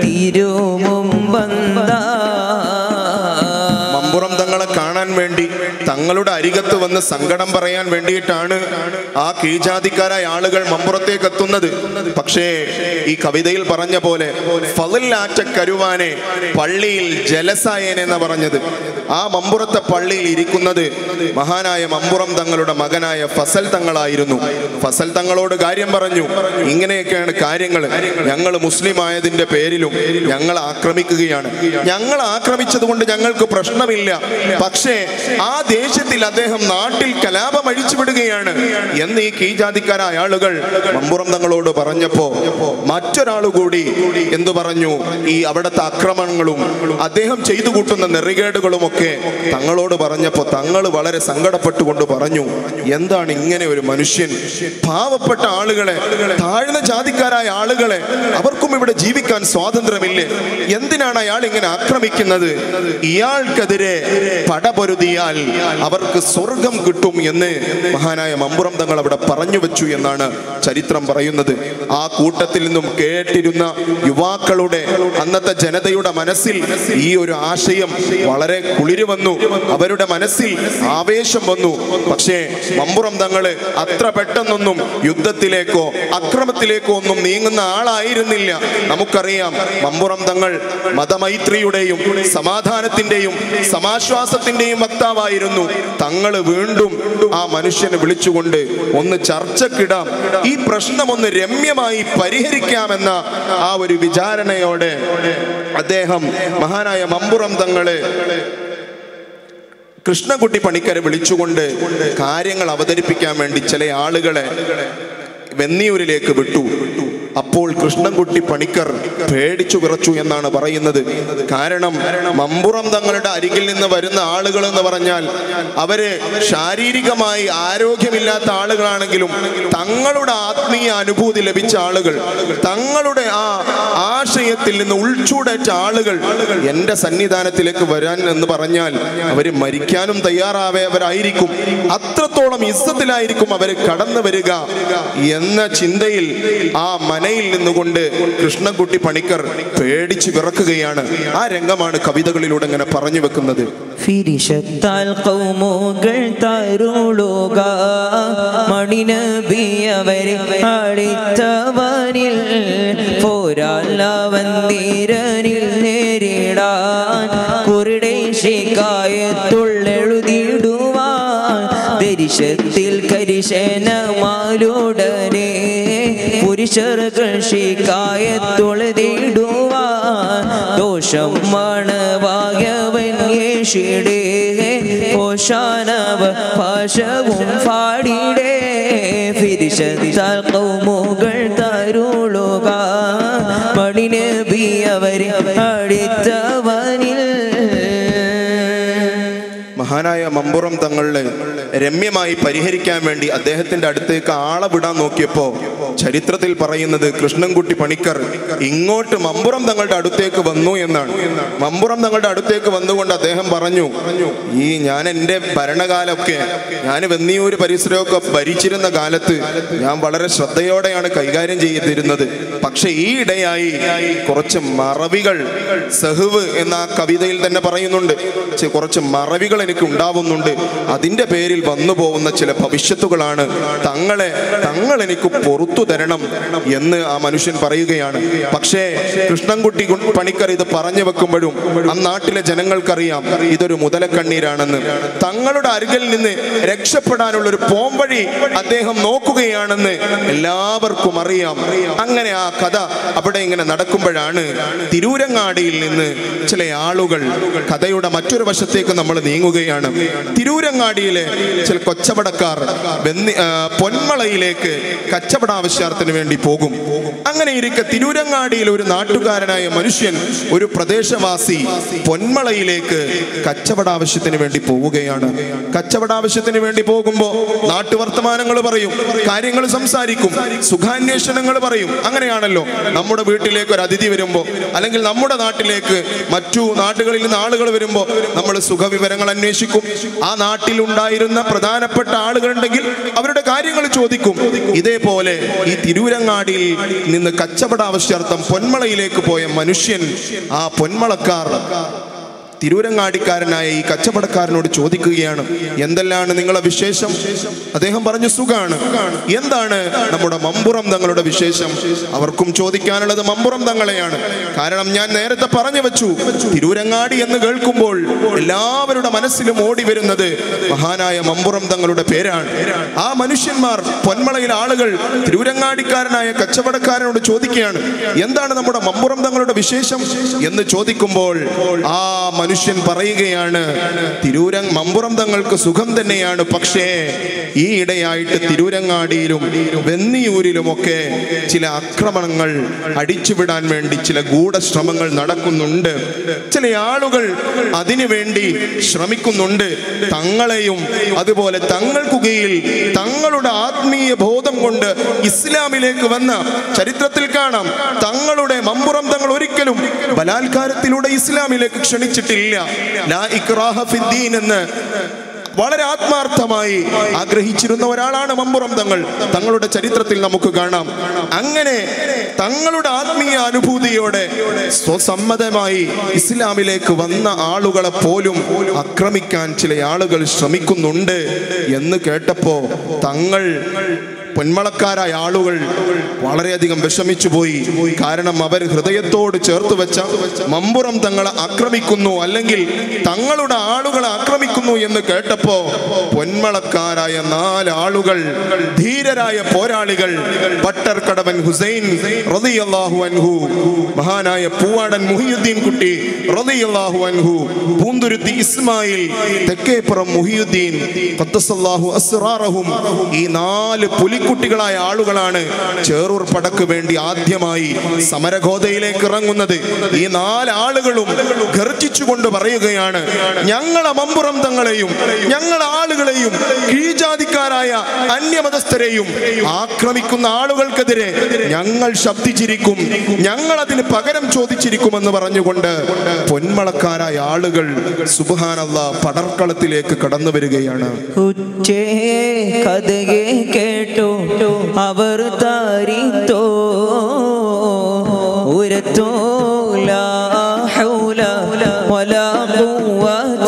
B: തിരുമുമ്പന്താ
A: മമ്പുറം തങ്ങളെ കാണാൻ വേണ്ടി തങ്ങളുടെ അരികത്ത് വന്ന് സങ്കടം പറയാൻ വേണ്ടിയിട്ടാണ് ആ കീഴ്ജാതിക്കാരായ ആളുകൾ മമ്പുറത്തേക്ക് എത്തുന്നത് പക്ഷേ ഈ കവിതയിൽ പറഞ്ഞ പോലെ ഫലില്ലാറ്റ കരുവാനെ പള്ളിയിൽ ജലസായൻ എന്ന് പറഞ്ഞത് ആ മമ്പുറത്തെ പള്ളിയിൽ ഇരിക്കുന്നത് മഹാനായ മമ്പുറം തങ്ങളുടെ മകനായ ഫസൽ തങ്ങളായിരുന്നു ഫസൽ തങ്ങളോട് കാര്യം പറഞ്ഞു ഇങ്ങനെയൊക്കെയാണ് കാര്യങ്ങൾ ഞങ്ങൾ മുസ്ലിം ആയതിന്റെ പേരിലും ഞങ്ങൾ ആക്രമിക്കുകയാണ് ഞങ്ങൾ ആക്രമിച്ചത് കൊണ്ട് ഞങ്ങൾക്ക് പ്രശ്നമില്ല പക്ഷേ ആ ദേശത്തിൽ അദ്ദേഹം നാട്ടിൽ കലാപം അഴിച്ചുവിടുകയാണ് എന്ന് ഈ കീജാതിക്കാരായ ആളുകൾ മമ്പുറം തങ്ങളോട് പറഞ്ഞപ്പോ മറ്റൊരാൾ കൂടി എന്തു പറഞ്ഞു ഈ അവിടുത്തെ ആക്രമണങ്ങളും അദ്ദേഹം ചെയ്തു കൂട്ടുന്ന നെറികേടുകളും ഒക്കെ തങ്ങളോട് പറഞ്ഞപ്പോ തങ്ങൾ വളരെ സങ്കടപ്പെട്ടുകൊണ്ട് പറഞ്ഞു എന്താണ് ഇങ്ങനെ ഒരു മനുഷ്യൻ പാവപ്പെട്ട ആളുകളെ താഴ്ന്ന ജാതിക്കാരായ ആളുകളെ അവർക്കും ഇവിടെ ജീവിക്കാൻ സ്വാതന്ത്ര്യമില്ലേ എന്തിനാണ് അയാൾ ഇങ്ങനെ ആക്രമിക്കുന്നത് ഇയാൾക്കെതിരെ പടപൊരുതിയാൽ അവർക്ക് സ്വർഗം കിട്ടും എന്ന് മഹാനായ മമ്പുറം തങ്ങൾ അവിടെ പറഞ്ഞു വെച്ചു എന്നാണ് ചരിത്രം പറയുന്നത് ആ കൂട്ടത്തിൽ നിന്നും കേട്ടിരുന്ന യുവാക്കളുടെ അന്നത്തെ ജനതയുടെ മനസ്സിൽ ഈ ഒരു ആശയം വളരെ കുളിര് വന്നു അവരുടെ മനസ്സിൽ ആവേശം വന്നു പക്ഷേ മമ്പുറം തങ്ങള് അത്ര പെട്ടെന്നൊന്നും യുദ്ധത്തിലേക്കോ അക്രമത്തിലേക്കോ ഒന്നും നീങ്ങുന്ന ആളായിരുന്നില്ല നമുക്കറിയാം മമ്പുറം തങ്ങൾ മതമൈത്രിയുടെയും സമാധാനത്തിന്റെയും സമാശ്വാസത്തിന്റെയും വക്താവായിരുന്നു തങ്ങൾ വീണ്ടും ആ മനുഷ്യനെ വിളിച്ചുകൊണ്ട് ഒന്ന് ചർച്ചക്കിടാം ഈ പ്രശ്നം ഒന്ന് രമ്യമായി പരിഹരിക്കാമെന്ന ആ ഒരു വിചാരണയോടെ അദ്ദേഹം മഹാനായ മമ്പുറം തങ്ങള് കൃഷ്ണകുട്ടി പണിക്കരെ വിളിച്ചുകൊണ്ട് കാര്യങ്ങൾ അവതരിപ്പിക്കാൻ വേണ്ടി ചില ആളുകളെ വെന്നിയൂരിലേക്ക് വിട്ടു അപ്പോൾ കൃഷ്ണൻകുട്ടി പണിക്കർ പേടിച്ചു വിറച്ചു എന്നാണ് പറയുന്നത് കാരണം മമ്പുറം തങ്ങളുടെ അരികിൽ നിന്ന് വരുന്ന ആളുകൾ എന്ന് പറഞ്ഞാൽ അവര് ശാരീരികമായി ആരോഗ്യമില്ലാത്ത ആളുകളാണെങ്കിലും തങ്ങളുടെ ആത്മീയ അനുഭൂതി ലഭിച്ച ആളുകൾ തങ്ങളുടെ ആ ആശയത്തിൽ നിന്ന് ഉൾച്ചൂടേറ്റ ആളുകൾ എന്റെ സന്നിധാനത്തിലേക്ക് വരാൻ എന്ന് പറഞ്ഞാൽ അവര് മരിക്കാനും തയ്യാറാവയവരായിരിക്കും അത്രത്തോളം ഇസ്സത്തിലായിരിക്കും അവര് കടന്നു വരിക എന്ന ചിന്തയിൽ ആ മനയിൽ നിന്നുകൊണ്ട് കൃഷ്ണൻകുട്ടി പണിക്കർ പേടിച്ചു വിറക്കുകയാണ് ആ രംഗമാണ് കവിതകളിലൂടെ ഇങ്ങനെ പറഞ്ഞു വെക്കുന്നത്
B: ഫിരിശത്താൽ കൗമുകൾ തരുളുക മണിനബി അവരെ അടിത്തവനിൽ പോരാല്ലവന്തീരനിൽ നേരിടാൻ കുരുടെ ശിക്കായത്തുള്ളെഴുതിടുവാൻ ദരിശത്തിൽ കരിശനമാലുടനെ പുരുഷർകൾ ശിക്കായത്തുളതിടുവാൻ ദോഷം മണവായവൻ യേശിടേ ഓശാനവ ഭാഷവും പാടിടേ ഫിരിശത്താൽ കൗമുകൾ തരുളുക മണിനബി അവരെ അടിത്തവനിൽ
A: മഹാനായ മമ്പുറം തങ്ങളുടെ രമ്യമായി പരിഹരിക്കാൻ വേണ്ടി അദ്ദേഹത്തിന്റെ അടുത്തേക്ക് ആളെ വിടാൻ നോക്കിയപ്പോ ചരിത്രത്തിൽ പറയുന്നത് കൃഷ്ണൻകുട്ടി പണിക്കർ ഇങ്ങോട്ട് മമ്പുറം തങ്ങളുടെ അടുത്തേക്ക് വന്നു എന്നാണ് മമ്പുറം തങ്ങളുടെ അടുത്തേക്ക് വന്നുകൊണ്ട് അദ്ദേഹം പറഞ്ഞു ഈ ഞാൻ എൻ്റെ ഭരണകാലമൊക്കെ ഞാൻ വെന്നിയൂര് പരിസരമൊക്കെ ഭരിച്ചിരുന്ന കാലത്ത് ഞാൻ വളരെ ശ്രദ്ധയോടെയാണ് കൈകാര്യം ചെയ്തിരുന്നത് പക്ഷെ ഈ ഇടയായി കുറച്ച് മറവികൾ സഹുവ് എന്ന ആ കവിതയിൽ തന്നെ പറയുന്നുണ്ട് ചെ- കുറച്ച് മറവികൾ എനിക്ക് ഉണ്ടാവുന്നുണ്ട് അതിന്റെ പേരിൽ വന്നു പോകുന്ന ചില ഭവിഷ്യത്തുകളാണ് തങ്ങളെ തങ്ങൾ എനിക്ക് പുറത്തു തരണം എന്ന് ആ മനുഷ്യൻ പറയുകയാണ് പക്ഷേ കൃഷ്ണൻകുട്ടി ഗുൺ- പണിക്കർ ഇത് പറഞ്ഞു വെക്കുമ്പോഴും ആ നാട്ടിലെ ജനങ്ങൾക്കറിയാം ഇതൊരു മുതലക്കണ്ണീരാണെന്ന് തങ്ങളുടെ അരികിൽ നിന്ന് രക്ഷപ്പെടാനുള്ള ഒരു പോംവഴി അദ്ദേഹം നോക്കുകയാണെന്ന് എല്ലാവർക്കും അറിയാം അങ്ങനെ ആ കഥ അവിടെ ഇങ്ങനെ നടക്കുമ്പോഴാണ് തിരൂരങ്ങാടിയിൽ നിന്ന് ചില ആളുകൾ കഥയുടെ മറ്റൊരു വശത്തേക്ക് നമ്മൾ നീങ്ങുകയാണ് തിരൂരങ്ങാടിയിലെ ചില കൊച്ചവടക്കാർ വെന്നി ആ, പൊന്മളയിലേക്ക് കച്ചവട ആവശ്യം ആവശ്യാർത്ഥത്തിന് വേണ്ടി പോകും അങ്ങനെ ഇരിക്കെ തിരൂരങ്ങാടിയിൽ ഒരു നാട്ടുകാരനായ മനുഷ്യൻ ഒരു പ്രദേശവാസി പൊന്മളയിലേക്ക് കച്ചവട ആവശ്യത്തിന് വേണ്ടി പോവുകയാണ് കച്ചവട ആവശ്യത്തിന് വേണ്ടി പോകുമ്പോ നാട്ടുവർത്തമാനങ്ങൾ പറയും കാര്യങ്ങൾ സംസാരിക്കും സുഖാന്വേഷണങ്ങൾ പറയും അങ്ങനെയാണല്ലോ നമ്മുടെ വീട്ടിലേക്ക് ഒരു അതിഥി വരുമ്പോ അല്ലെങ്കിൽ നമ്മുടെ നാട്ടിലേക്ക് മറ്റു നാട്ടുകളിൽ നിന്ന് ആളുകൾ വരുമ്പോ നമ്മൾ സുഖവിവരങ്ങൾ അന്വേഷിക്കും ആ നാട്ടിൽ ഉണ്ടായിരുന്ന പ്രധാനപ്പെട്ട ആളുകളുണ്ടെങ്കിൽ അവരുടെ കാര്യങ്ങൾ ചോദിക്കും ഇതേപോലെ ഈ തിരൂരങ്ങാടിയിൽ നിന്ന് കച്ചവട ആവശ്യാർത്ഥം പൊന്മളയിലേക്ക് പോയ മനുഷ്യൻ ആ പൊന്മളക്കാർ തിരൂരങ്ങാടിക്കാരനായ ഈ കച്ചവടക്കാരനോട് ചോദിക്കുകയാണ് എന്തെല്ലാണ് നിങ്ങളെ വിശേഷം അദ്ദേഹം പറഞ്ഞു സുഖാണ് എന്താണ് നമ്മുടെ മമ്പുറം തങ്ങളുടെ വിശേഷം അവർക്കും ചോദിക്കാനുള്ളത് മമ്പുറം തങ്ങളെയാണ് കാരണം ഞാൻ നേരത്തെ പറഞ്ഞു വെച്ചു തിരൂരങ്ങാടി എന്ന് കേൾക്കുമ്പോൾ എല്ലാവരുടെ മനസ്സിലും ഓടി വരുന്നത് മഹാനായ മമ്പുറം തങ്ങളുടെ പേരാണ് ആ മനുഷ്യന്മാർ പൊന്മളയിൽ ആളുകൾ തിരൂരങ്ങാടിക്കാരനായ കച്ചവടക്കാരനോട് ചോദിക്കുകയാണ് എന്താണ് നമ്മുടെ മമ്പുറം തങ്ങളുടെ വിശേഷം എന്ന് ചോദിക്കുമ്പോൾ ആ മനുഷ്യൻ പറയുകയാണ് തിരൂര മമ്പുറം തങ്ങൾക്ക് സുഖം തന്നെയാണ് പക്ഷേ ഈ ഇടയായിട്ട് തിരൂരങ്ങാടിയിലും വെന്നിയൂരിലുമൊക്കെ ചില ആക്രമണങ്ങൾ അടിച്ചുവിടാൻ വേണ്ടി ചില ഗൂഢശ്രമങ്ങൾ നടക്കുന്നുണ്ട് ചില ആളുകൾ അതിനു വേണ്ടി ശ്രമിക്കുന്നുണ്ട് തങ്ങളെയും അതുപോലെ തങ്ങൾക്കു കീഴിൽ തങ്ങളുടെ ആത്മീയ ബോധം കൊണ്ട് ഇസ്ലാമിലേക്ക് വന്ന ചരിത്രത്തിൽ കാണാം തങ്ങളുടെ മമ്പുറം തങ്ങൾ ഒരിക്കലും ബലാത്കാരത്തിലൂടെ ഇസ്ലാമിലേക്ക് ക്ഷണിച്ചിട്ടില്ല ലാ ഇക്റാഹ ഫിദ്ദീൻ എന്ന് വളരെ ആത്മാർത്ഥമായി ആഗ്രഹിച്ചിരുന്ന ഒരാളാണ് മമ്പുറം തങ്ങൾ തങ്ങളുടെ ചരിത്രത്തിൽ നമുക്ക് കാണാം അങ്ങനെ തങ്ങളുടെ ആത്മീയ അനുഭൂതിയോടെ സ്വസമ്മതമായി ഇസ്ലാമിലേക്ക് വന്ന ആളുകളെ പോലും ആക്രമിക്കാൻ ചില ആളുകൾ ശ്രമിക്കുന്നുണ്ട് എന്ന് കേട്ടപ്പോ തങ്ങൾ പൊന്മളക്കാരായ ആളുകൾ വളരെയധികം വിഷമിച്ചു പോയി കാരണം അവർ ഹൃദയത്തോട് ചേർത്ത് വെച്ച മമ്പുറം തങ്ങളെ ആക്രമിക്കുന്നു അല്ലെങ്കിൽ തങ്ങളുടെ ആളുകളെ ആക്രമിക്കുന്നു എന്ന് കേട്ടപ്പോ പൊന്മളക്കാരായ നാല് ആളുകൾ ധീരരായ പോരാളികൾ പട്ടർ കടവൻ ഹുസൈൻ റളിയല്ലാഹു അൻഹു മഹാനായ പൂവാടൻ മുഹിയുദ്ദീൻ കുട്ടി റളിയല്ലാഹു അൻഹു പൂന്തുരുത്തി ഇസ്മായിൽ തെക്കേപ്പുറം മുഹിയുദ്ദീൻ ഖദ്ദസല്ലാഹു അസ്റാറഹും ഈ നാല് പുലിക്കുട്ടികളായ ആളുകളാണ് ചേറൂർ പടക്ക് വേണ്ടി ആദ്യമായി സമരഗോതയിലേക്ക് ഇറങ്ങുന്നത് ഈ നാല് ആളുകളും ഗർജിച്ചുകൊണ്ട് പറയുകയാണ് ഞങ്ങളെ മമ്പുറം തങ്ങളെയും ഞങ്ങളെ ആളുകളെയും കീഴ്ജാതിക്കാരായ അന്യമതസ്ഥരെയും ആക്രമിക്കുന്ന ആളുകൾക്കെതിരെ ഞങ്ങൾ ശബ്ദിച്ചിരിക്കും ഞങ്ങൾ അതിന് പകരം ചോദിച്ചിരിക്കുമെന്ന് പറഞ്ഞുകൊണ്ട് പൊന്മളക്കാരായ ആളുകൾ സുബാനല്ല പടർക്കളത്തിലേക്ക് കടന്നു വരികയാണ്
B: ഉച്ചേ കഥയെ കേട്ടു അവർ താരിത്തോ ഉരത്തോ ലാ ഹൗല വലാ ഖുവത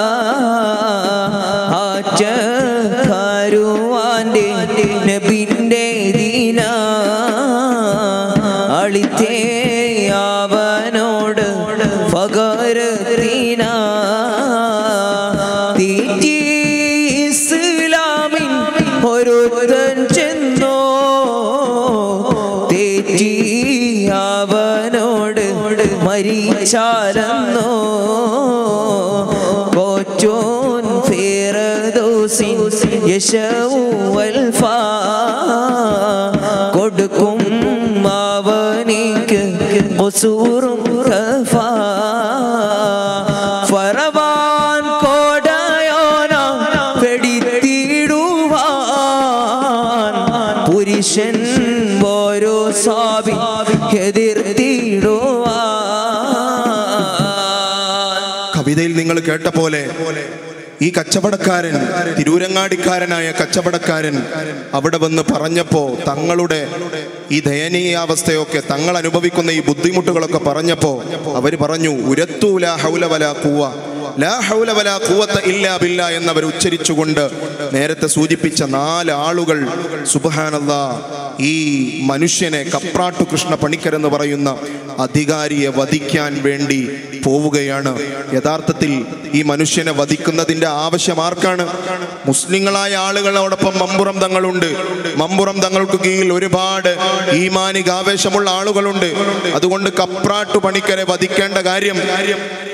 B: ആച്ച കരുവാന്റെ നബിന്റെ ദീന അളിത്തേ അവനോട് പകരത്തിന തീറ്റി ഇസ്ലാമിൻ ഒരുത്തൻ ചെന്നോ തെറ്റി അവനോട് മരിച്ചാലെന്നോ കോച്ചോൻ ഫേറദോസിൻ യശവൽ ഫാ കൊടുക്കും അവനിക്ക് ഒസൂറും കഫാ ഫറവാൻ കോടയോന പെടിത്തിടുവാൻ പുരുഷൻ ഓരോ സാബി എതിർത്തിടുവാൻ
A: കവിതയിൽ നിങ്ങൾ കേട്ട പോലെ ഈ കച്ചവടക്കാരൻ തിരൂരങ്ങാടിക്കാരനായ കച്ചവടക്കാരൻ അവിടെ വന്ന് പറഞ്ഞപ്പോ തങ്ങളുടെ ഈ ദയനീയാവസ്ഥയൊക്കെ തങ്ങൾ അനുഭവിക്കുന്ന ഈ ബുദ്ധിമുട്ടുകളൊക്കെ പറഞ്ഞപ്പോ അവര് പറഞ്ഞു ഉരത്തൂല ഹൗലവല കൂവ ലാ ഹൗല വലാ ഖുവത്ത ഇല്ലാ ബില്ലാ എന്നവർ ഉച്ചരിച്ചുകൊണ്ട് നേരത്തെ സൂചിപ്പിച്ച നാല് ആളുകൾ സുബ്ഹാനല്ലാ ഈ മനുഷ്യനെ കപ്രാട്ടു കൃഷ്ണ പണിക്കർ എന്ന് പറയുന്ന അധികാരിയെ വധിക്കാൻ വേണ്ടി പോവുകയാണ് യഥാർത്ഥത്തിൽ ഈ മനുഷ്യനെ വധിക്കുന്നതിന്റെ ആവശ്യം ആർക്കാണ് മുസ്ലിങ്ങളായ ആളുകളോടൊപ്പം മമ്പുറം തങ്ങളുണ്ട് മമ്പുറം തങ്ങൾക്ക് കീഴിൽ ഒരുപാട് ഈമാനിക ആവേശമുള്ള ആളുകളുണ്ട് അതുകൊണ്ട് കപ്രാട്ടു പണിക്കരെ വധിക്കേണ്ട കാര്യം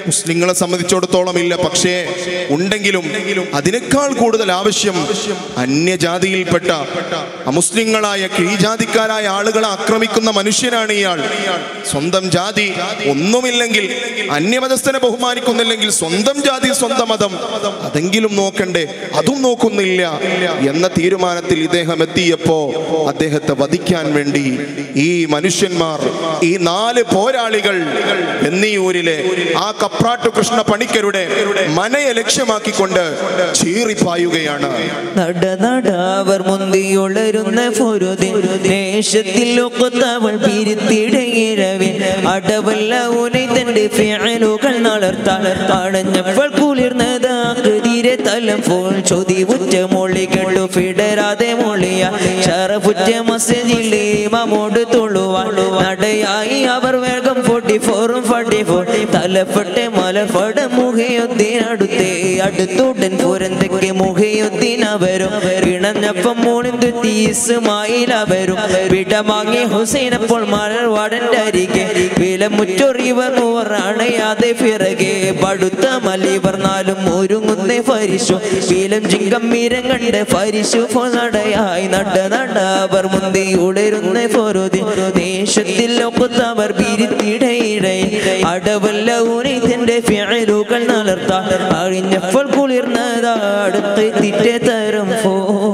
A: മുസ്ലിങ്ങളെ സംബന്ധിച്ചിടത്തോളം ഇല്ല പക്ഷേ ഉണ്ടെങ്കിലും അതിനേക്കാൾ കൂടുതൽ ആവശ്യം അന്യജാതിയിൽപ്പെട്ട അമുസ്ലിങ്ങളായ കീഴ്ജാതിക്കാരായ ആളുകളെ ആക്രമിക്കുന്ന മനുഷ്യനാണ് ഇയാൾ സ്വന്തം ജാതി ഒന്നുമില്ലെങ്കിൽ അന്യമതസ്ഥനെ ബഹുമാനിക്കുന്നില്ലെങ്കിൽ സ്വന്തം ജാതി സ്വന്തം മതം അതെങ്കിലും നോക്കണ്ടേ അതും നോക്കുന്നില്ല എന്ന തീരുമാനത്തിൽ ഇദ്ദേഹം എത്തിയപ്പോ അദ്ദേഹത്തെ വധിക്കാൻ വേണ്ടി ഈ മനുഷ്യന്മാർ ഈ നാല് പോരാളികൾ എന്നീയൂരിലെ ആ കപ്രാട്ടു കൃഷ്ണ പണിക്കരുടെ മനയെ ലക്ഷ്യമാക്കിക്കൊണ്ട് ചീറിപ്പായുകയാണ്
B: നട നട അവർ മുന്തിയുളരുന്ന പൊരുതി ദേശത്തിൽ ഒക്കത്തവൾ പിരിത്തിടയിരവി അടവല്ല ഉനെ തന്റെ ഫിയലുകൾ നടത്താൻ അടഞ്ഞപ്പോൾ കുളിർന്നത് ആകൃതിരെ തലം പോൽ ചൊതി ഉറ്റ മൊഴി കേട്ടു ഫിടരാതെ മൊഴിയ ഷറഫുറ്റ മസ്ജിദിലെ മമോട് തുള്ളുവാൻ നടയായി അവർ വേഗം ഫോർട്ടി ഫോറും ഫോർട്ടി ഫോർ തലപ്പെട്ട മലർപട മുഖയൊത്തിനടുത്തേ അടുത്തുടൻ പുരന്തൊക്കെ മുഖയൊത്തിനവരും ഇണഞ്ഞപ്പം മൂണിന്തു തീസുമായിലവരും വിടമാങ്ങി ഹുസൈൻ അപ്പോൾ മലർവാടന്റെ അരികെ വിലമുറ്റൊറിവർ മൂവറാണ് യാതെ പിറകെ പടുത്ത മലിവർ നാലും ഒരുങ്ങുന്ന ഫരിശു വിലം ചിങ്കം മീരം കണ്ട് ഫരിശു നടയായി നട നട അവർ മുന്തി ഉളരുന്ന പൊരുതി ദേശത്തിൽ ഒക്കത്തവർ പിരിത്തിടയിടേ അടവല്ല ഊനിന്റെ ഫിയലുകൾ നടത്താൻ അഴിഞ്ഞപ്പോൾ കുളിർന്നതാ അടുത്ത് തിറ്റ തരും ഫോ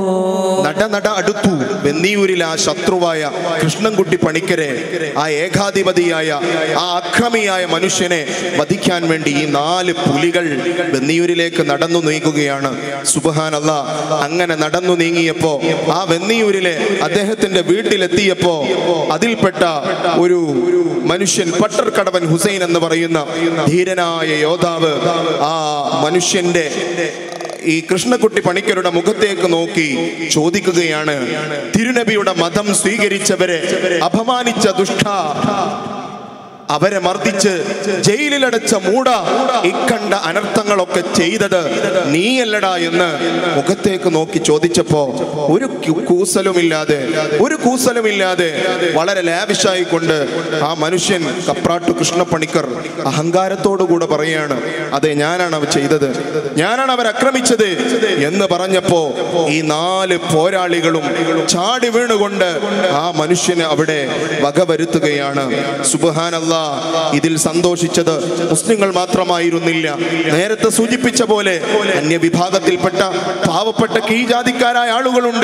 A: നട നട അടുത്തു വെന്നിയൂരിൽ ആ ശത്രുവായ കൃഷ്ണൻകുട്ടി പണിക്കരെ ആ ഏകാധിപതിയായ ആ അക്രമിയായ മനുഷ്യനെ വധിക്കാൻ വേണ്ടി ഈ നാല് പുലികൾ വെന്നിയൂരിലേക്ക് നടന്നു നീങ്ങുകയാണ് സുബഹാൻ അല്ല അങ്ങനെ നടന്നു നീങ്ങിയപ്പോ ആ വെന്നിയൂരിലെ അദ്ദേഹത്തിന്റെ വീട്ടിലെത്തിയപ്പോ അതിൽപ്പെട്ട ഒരു മനുഷ്യൻ പട്ടർക്കടവൻ ഹുസൈൻ എന്ന് പറയുന്ന ധീരനായ യോദ്ധാവ് ആ മനുഷ്യന്റെ ഈ കൃഷ്ണകുട്ടി പണിക്കരുടെ മുഖത്തേക്ക് നോക്കി ചോദിക്കുകയാണ് തിരുനബിയുടെ മതം സ്വീകരിച്ചവരെ അപമാനിച്ച ദുഷ്ട അവരെ മർദ്ദിച്ച് ജയിലിലടച്ച മൂട ഇക്കണ്ട അനർത്ഥങ്ങളൊക്കെ ചെയ്തത് നീയല്ലടാ എന്ന് മുഖത്തേക്ക് നോക്കി ചോദിച്ചപ്പോ ഒരു കു- കൂസലുമില്ലാതെ ഒരു കൂസലുമില്ലാതെ വളരെ ലാവിഷായി കൊണ്ട് ആ മനുഷ്യൻ കപ്രാട്ടു കൃഷ്ണപ്പണിക്കർ അഹങ്കാരത്തോടു കൂടെ പറയാണ് അതെ ഞാനാണ് അവ ചെയ്തത് ഞാനാണ് അവർ ആക്രമിച്ചത് എന്ന് പറഞ്ഞപ്പോ ഈ നാല് പോരാളികളും ചാടി വീണുകൊണ്ട് ആ മനുഷ്യന് അവിടെ വകവരുത്തുകയാണ് സുബഹാനല്ല ഇതിൽ സന്തോഷിച്ചത് മുസ്ലിങ്ങൾ മാത്രമായിരുന്നില്ല നേരത്തെ സൂചിപ്പിച്ച പോലെ അന്യവിഭാഗത്തിൽപ്പെട്ട പാവപ്പെട്ട കീഴ്ജാതിക്കാരായ ആളുകളുണ്ട്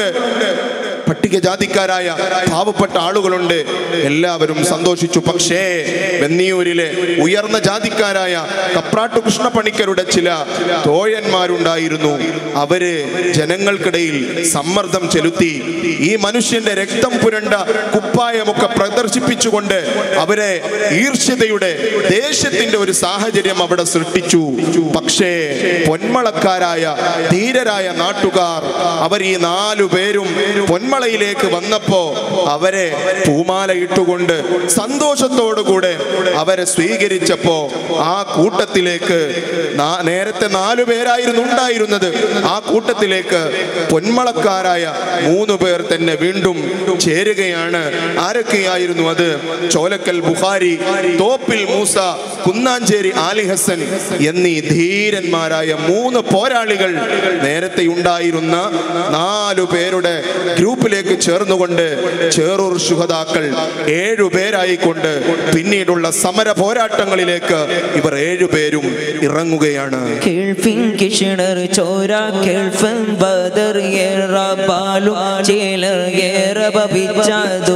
A: പട്ടികജാതിക്കാരായ പാവപ്പെട്ട ആളുകളുണ്ട് എല്ലാവരും സന്തോഷിച്ചു പക്ഷേ വെന്നിയൂരിലെ ഉയർന്ന ജാതിക്കാരായ കപ്രാട്ടു കൃഷ്ണപ്പണിക്കരുടെ ചില തോഴന്മാരുണ്ടായിരുന്നു അവര് ജനങ്ങൾക്കിടയിൽ സമ്മർദ്ദം ചെലുത്തി ഈ മനുഷ്യന്റെ രക്തം പുരണ്ട കുപ്പായമൊക്കെ പ്രദർശിപ്പിച്ചുകൊണ്ട് അവരെ ഈർഷ്യതയുടെ ദേശത്തിന്റെ ഒരു സാഹചര്യം അവിടെ സൃഷ്ടിച്ചു പക്ഷേ പൊന്മളക്കാരായ ധീരരായ നാട്ടുകാർ അവർ ഈ നാലു പേരും പൊന്മളയിലേക്ക് വന്നപ്പോ അവരെ പൂമാല ഇട്ടുകൊണ്ട് സന്തോഷത്തോടുകൂടെ അവരെ സ്വീകരിച്ചപ്പോ ആ കൂട്ടത്തിലേക്ക് നാ- നേരത്തെ നാലു പേരായിരുന്നു ഉണ്ടായിരുന്നത് ആ കൂട്ടത്തിലേക്ക് പൊന്മളക്കാരായ മൂന്ന് പേർ തന്നെ വീണ്ടും ചേരുകയാണ് ആരൊക്കെയായിരുന്നു അത് ചോലക്കൽ ബുഖാരി തോപ്പിൽ മൂസ കുന്നാഞ്ചേരി ആലി ഹസൻ എന്നീ ധീരന്മാരായ മൂന്ന് പോരാളികൾ നേരത്തെ ഉണ്ടായിരുന്ന നാലു പേരുടെ ഗ്രൂപ്പിലേക്ക് ചേർന്നുകൊണ്ട് ചേറൂർ ശുഹതാക്കൾ ഏഴു പേരായിക്കൊണ്ട് പിന്നീടുള്ള സമര പോരാട്ടങ്ങളിലേക്ക് ഇവർ ഏഴുപേരും ഇറങ്ങുകയാണ്
B: കേൾഫിൻ കിഷണർ ചോര കേൾഫൻ ബദർ ഏറ ബാലു ചേലർ ഏറ ബബിച്ച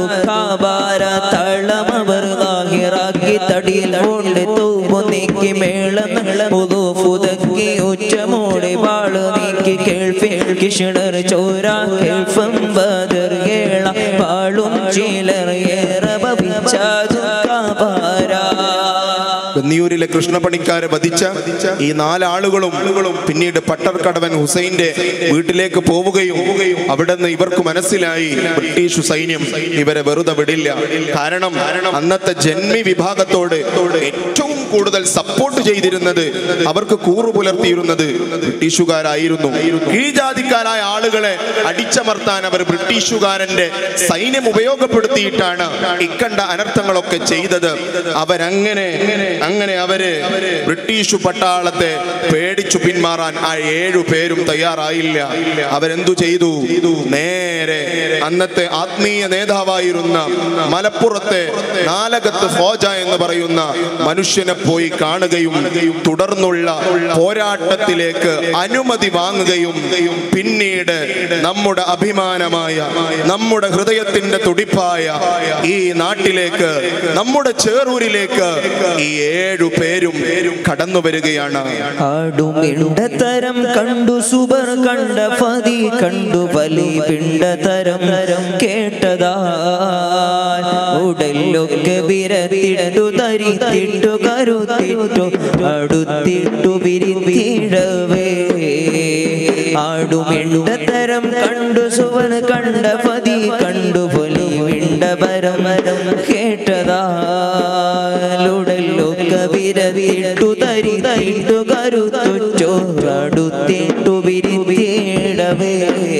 B: ദുഃഖാബാര തളമവർ ലാഹിറാക്കി തടിയിൽ കൊണ്ട് തൂമ്പു നീക്കി മേളം പുതു പുതക്കി ഉച്ചമോടെ വാള് നീക്കി കേൾഫിൻ കിഷണർ ചോര കേൾഫൻ ബദർ ഏള ബാളും ചേലർ ഏറ ബബിച്ച ദുഃഖാബാര
A: വെന്നിയൂരിലെ കൃഷ്ണപണിക്കാരെ വധിച്ച ഈ നാലാളുകളും പിന്നീട് പട്ടർക്കടവൻ ഹുസൈന്റെ വീട്ടിലേക്ക് പോവുകയും അവിടെ നിന്ന് ഇവർക്ക് മനസ്സിലായി ബ്രിട്ടീഷ് സൈന്യം ഇവരെ വെറുതെ വിടില്ല കാരണം അന്നത്തെ ജന്മി വിഭാഗത്തോട് ഏറ്റവും കൂടുതൽ സപ്പോർട്ട് ചെയ്തിരുന്നത് അവർക്ക് കൂറു പുലർത്തിയിരുന്നത് ബ്രിട്ടീഷുകാരായിരുന്നു കീഴ്ജാതിക്കാരായ ആളുകളെ അടിച്ചമർത്താൻ അവർ ബ്രിട്ടീഷുകാരന്റെ സൈന്യം ഉപയോഗപ്പെടുത്തിയിട്ടാണ് ഇക്കണ്ട അനർത്ഥങ്ങളൊക്കെ ചെയ്തത് അവരങ്ങനെ അങ്ങനെ അങ്ങനെ അവര് ബ്രിട്ടീഷ് പട്ടാളത്തെ പേടിച്ചു പിന്മാറാൻ ആ ഏഴു പേരും തയ്യാറായില്ല അവരെന്തു ചെയ്തു നേരെ അന്നത്തെ ആത്മീയ നേതാവായിരുന്ന മലപ്പുറത്തെ നാലകത്ത് ഫോജ എന്ന് പറയുന്ന മനുഷ്യനെ പോയി കാണുകയും തുടർന്നുള്ള പോരാട്ടത്തിലേക്ക് അനുമതി വാങ്ങുകയും പിന്നീട് നമ്മുടെ അഭിമാനമായ നമ്മുടെ ഹൃദയത്തിന്റെ തുടിപ്പായ ഈ നാട്ടിലേക്ക് നമ്മുടെ ചേറൂരിലേക്ക് ഈ ഏഴു പേരും കടന്നു വരികയാണ്
B: ആടുമിണ്ടതരം കണ്ടു സുബർ കണ്ട ഫതി കണ്ടു ബലി പിണ്ടതരം കേട്ടതാ ഉടലൊക്കെ വിരത്തിട്ടു തരിത്തിട്ടു കരുത്തിട്ടു അടുത്തിട്ടു വിരിത്തിടവേ ആടുമിണ്ടതരം കണ്ടു സുവൻ കണ്ട പതി കണ്ടു പൊലി വിണ്ടപരം കേട്ടതാ ലുടലൊക്കെ വിരത്തിട്ടു തരിത്തിട്ടു കരുത്തുറ്റു അടുത്തിട്ടു വിരിത്തിടവേ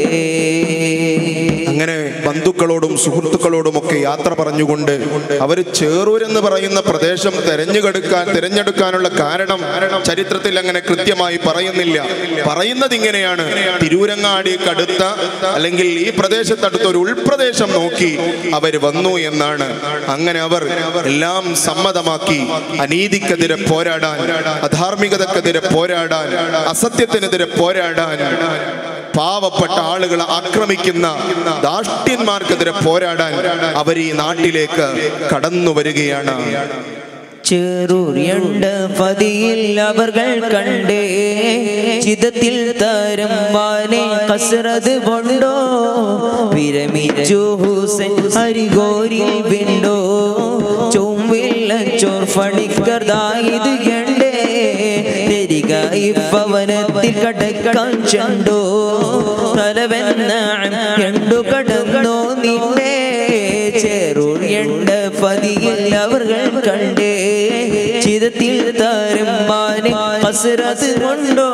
A: അങ്ങനെ ബന്ധുക്കളോടും സുഹൃത്തുക്കളോടും ഒക്കെ യാത്ര പറഞ്ഞുകൊണ്ട് അവർ ചേറൂർ എന്ന് പറയുന്ന പ്രദേശം തെരഞ്ഞെടുക്കാൻ തിരഞ്ഞെടുക്കാനുള്ള കാരണം ചരിത്രത്തിൽ അങ്ങനെ കൃത്യമായി പറയുന്നില്ല പറയുന്നത് ഇങ്ങനെയാണ് തിരൂരങ്ങാടിക്കടുത്ത അല്ലെങ്കിൽ ഈ പ്രദേശത്തടുത്ത ഒരു ഉൾപ്രദേശം നോക്കി അവർ വന്നു എന്നാണ് അങ്ങനെ അവർ എല്ലാം സമ്മതമാക്കി അനീതിക്കെതിരെ പോരാടാൻ അധാർമികതക്കെതിരെ പോരാടാൻ അസത്യത്തിനെതിരെ പോരാടാൻ പാവപ്പെട്ട ആളുകളെ ആക്രമിക്കുന്ന ദാഷ്ട്യന്മാർക്കെതിരെ പോരാടാൻ അവർ ഈ നാട്ടിലേക്ക് കടന്നു വരികയാണ്
B: ചെറുറിയണ്ട് പതിയിൽ അവർകൾ കണ്ടേ ചിതത്തിൽ തരം വാനെ കസറത് കൊണ്ടോ വിരമിച്ചു ഹുസൻ ഹരിഗോരിൽ വിണ്ടോ ചൊവ്വില്ല ചോർ ഫണിക്കർതായത് കണ്ടേ തിരിക ഇപ്പവനത്തിൽ കടക്കാൻ ചെണ്ടോ തലവെന്ന കണ്ടു കടന്നോ നിന്നെ ചേറുറിയണ്ട് പതിയിൽ അവർകൾ കണ്ടേ ചിതത്തിൽ തരും മാനെ കസരത് കൊണ്ടോ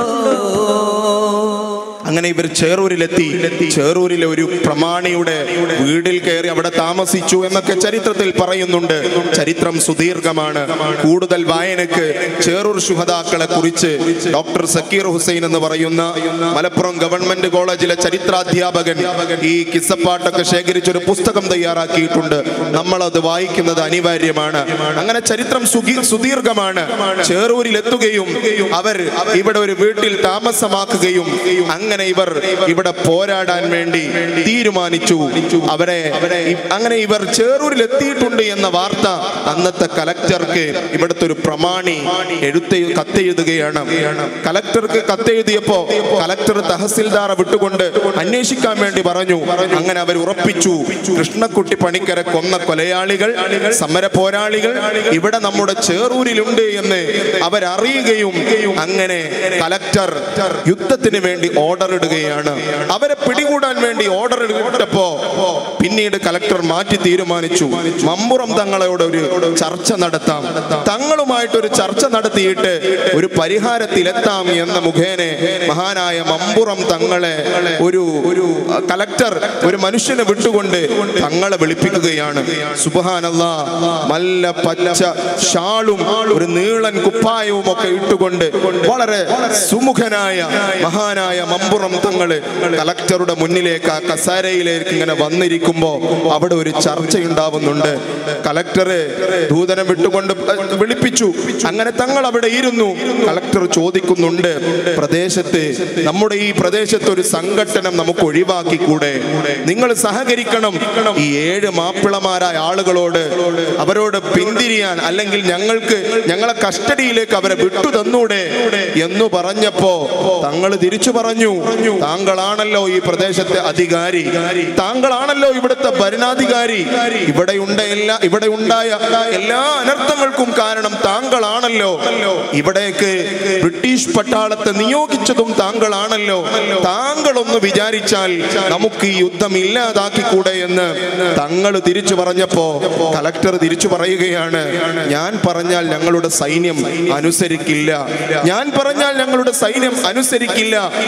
A: അങ്ങനെ ഇവർ ചേറൂരിലെത്തി ചേറൂരിലെ ഒരു പ്രമാണിയുടെ വീടിൽ കയറി അവിടെ താമസിച്ചു എന്നൊക്കെ ചരിത്രത്തിൽ പറയുന്നുണ്ട് ചരിത്രം സുദീർഘമാണ് കൂടുതൽ വായനക്ക് ചേറൂർ ശുഹതാക്കളെ കുറിച്ച് ഡോക്ടർ സക്കീർ ഹുസൈൻ എന്ന് പറയുന്ന മലപ്പുറം ഗവൺമെന്റ് കോളേജിലെ ചരിത്രാധ്യാപകൻ ഈ കിസ്സപ്പാട്ടൊക്കെ ശേഖരിച്ചൊരു പുസ്തകം തയ്യാറാക്കിയിട്ടുണ്ട് നമ്മൾ അത് വായിക്കുന്നത് അനിവാര്യമാണ് അങ്ങനെ ചരിത്രം സുഗി- സുദീർഘമാണ് ചേറൂരിലെത്തുകയും അവർ ഇവിടെ ഒരു വീട്ടിൽ താമസമാക്കുകയും അങ്ങനെ ഇവർ ഇവിടെ പോരാടാൻ വേണ്ടി തീരുമാനിച്ചു അവരെ ഇ- അങ്ങനെ ഇവർ ചേറൂരിൽ എത്തിയിട്ടുണ്ട് എന്ന വാർത്ത അന്നത്തെ കലക്ടർക്ക് ഇവിടുത്തെ ഒരു പ്രമാണി എഴുത്ത് കത്തെഴുതുകയാണ് കലക്ടർക്ക് കത്തെഴുതിയപ്പോ കലക്ടർ തഹസിൽദാറെ വിട്ടുകൊണ്ട് അന്വേഷിക്കാൻ വേണ്ടി പറഞ്ഞു അങ്ങനെ അവർ ഉറപ്പിച്ചു കൃഷ്ണക്കുട്ടി പണിക്കരെ കൊന്ന കൊലയാളികൾ സമര പോരാളികൾ ഇവിടെ നമ്മുടെ ചേറൂരിലുണ്ട് എന്ന് അവരറിയുകയും അങ്ങനെ കലക്ടർ യുദ്ധത്തിന് വേണ്ടി ഓർഡർ ഇടുകയാണ് അവരെ പിടികൂടാൻ വേണ്ടി ഓർഡർ ഇട്ടപ്പോ പിന്നീട് കലക്ടർ മാറ്റി തീരുമാനിച്ചു മമ്പുറം തങ്ങളോട് ഒരു ചർച്ച നടത്താം തങ്ങളുമായിട്ട് ഒരു ചർച്ച നടത്തിയിട്ട് ഒരു പരിഹാരത്തിലെത്താം എന്ന മുഖേന മഹാനായ മമ്പുറം തങ്ങളെ ഒരു ഒരു കലക്ടർ ഒരു മനുഷ്യനെ വിട്ടുകൊണ്ട് തങ്ങളെ വിളിപ്പിക്കുകയാണ് സുബഹാനല്ല നല്ല പച്ച ഷാളും ഒരു നീളൻ കുപ്പായവും ഒക്കെ ഇട്ടുകൊണ്ട് വളരെ സുമുഖനായ മഹാനായ മമ്പുറം തങ്ങള് കലക്ടറുടെ മുന്നിലേക്ക് ആ കസാരയിലേക്ക് ഇങ്ങനെ വന്നിരിക്കുമ്പോ അവിടെ ഒരു ചർച്ചയുണ്ടാവുന്നുണ്ട് കലക്ടറ് ദൂതനം വിട്ടുകൊണ്ട് വിളിപ്പിച്ചു അങ്ങനെ തങ്ങൾ അവിടെ ഇരുന്നു കളക്ടർ ചോദിക്കുന്നുണ്ട് പ്രദേശത്ത് നമ്മുടെ ഈ പ്രദേശത്ത് ഒരു സംഘടനം നമുക്ക് ഒഴിവാക്കിക്കൂടെ നിങ്ങൾ സഹകരിക്കണം ഈ ഏഴ് മാപ്പിളമാരായ ആളുകളോട് അവരോട് പിന്തിരിയാൻ അല്ലെങ്കിൽ ഞങ്ങൾക്ക് ഞങ്ങളെ കസ്റ്റഡിയിലേക്ക് അവരെ വിട്ടു തന്നൂടെ എന്ന് പറഞ്ഞപ്പോ തങ്ങൾ തിരിച്ചു പറഞ്ഞു താങ്കളാണല്ലോ ഈ പ്രദേശത്തെ അധികാരി താങ്കളാണല്ലോ ഇവിടുത്തെ ഭരണാധികാരി ഇവിടെ ഉണ്ട എല്ലാ ഇവിടെ ഉണ്ടായ എല്ലാ അനർത്ഥങ്ങൾക്കും കാരണം താങ്കളാണല്ലോ ഇവിടേക്ക് ബ്രിട്ടീഷ് പട്ടാളത്തെ നിയോഗിച്ചതും താങ്കളാണല്ലോ താങ്കൾ ഒന്ന് വിചാരിച്ചാൽ നമുക്ക് ഈ യുദ്ധം ഇല്ലാതാക്കിക്കൂടെ എന്ന് തങ്ങൾ തിരിച്ചു പറഞ്ഞപ്പോ കലക്ടർ തിരിച്ചു പറയുകയാണ് ഞാൻ പറഞ്ഞാൽ ഞങ്ങളുടെ സൈന്യം അനുസരിക്കില്ല ഞാൻ പറഞ്ഞാൽ ഞങ്ങളുടെ സൈന്യം അനുസരിക്കില്ല എന്ന്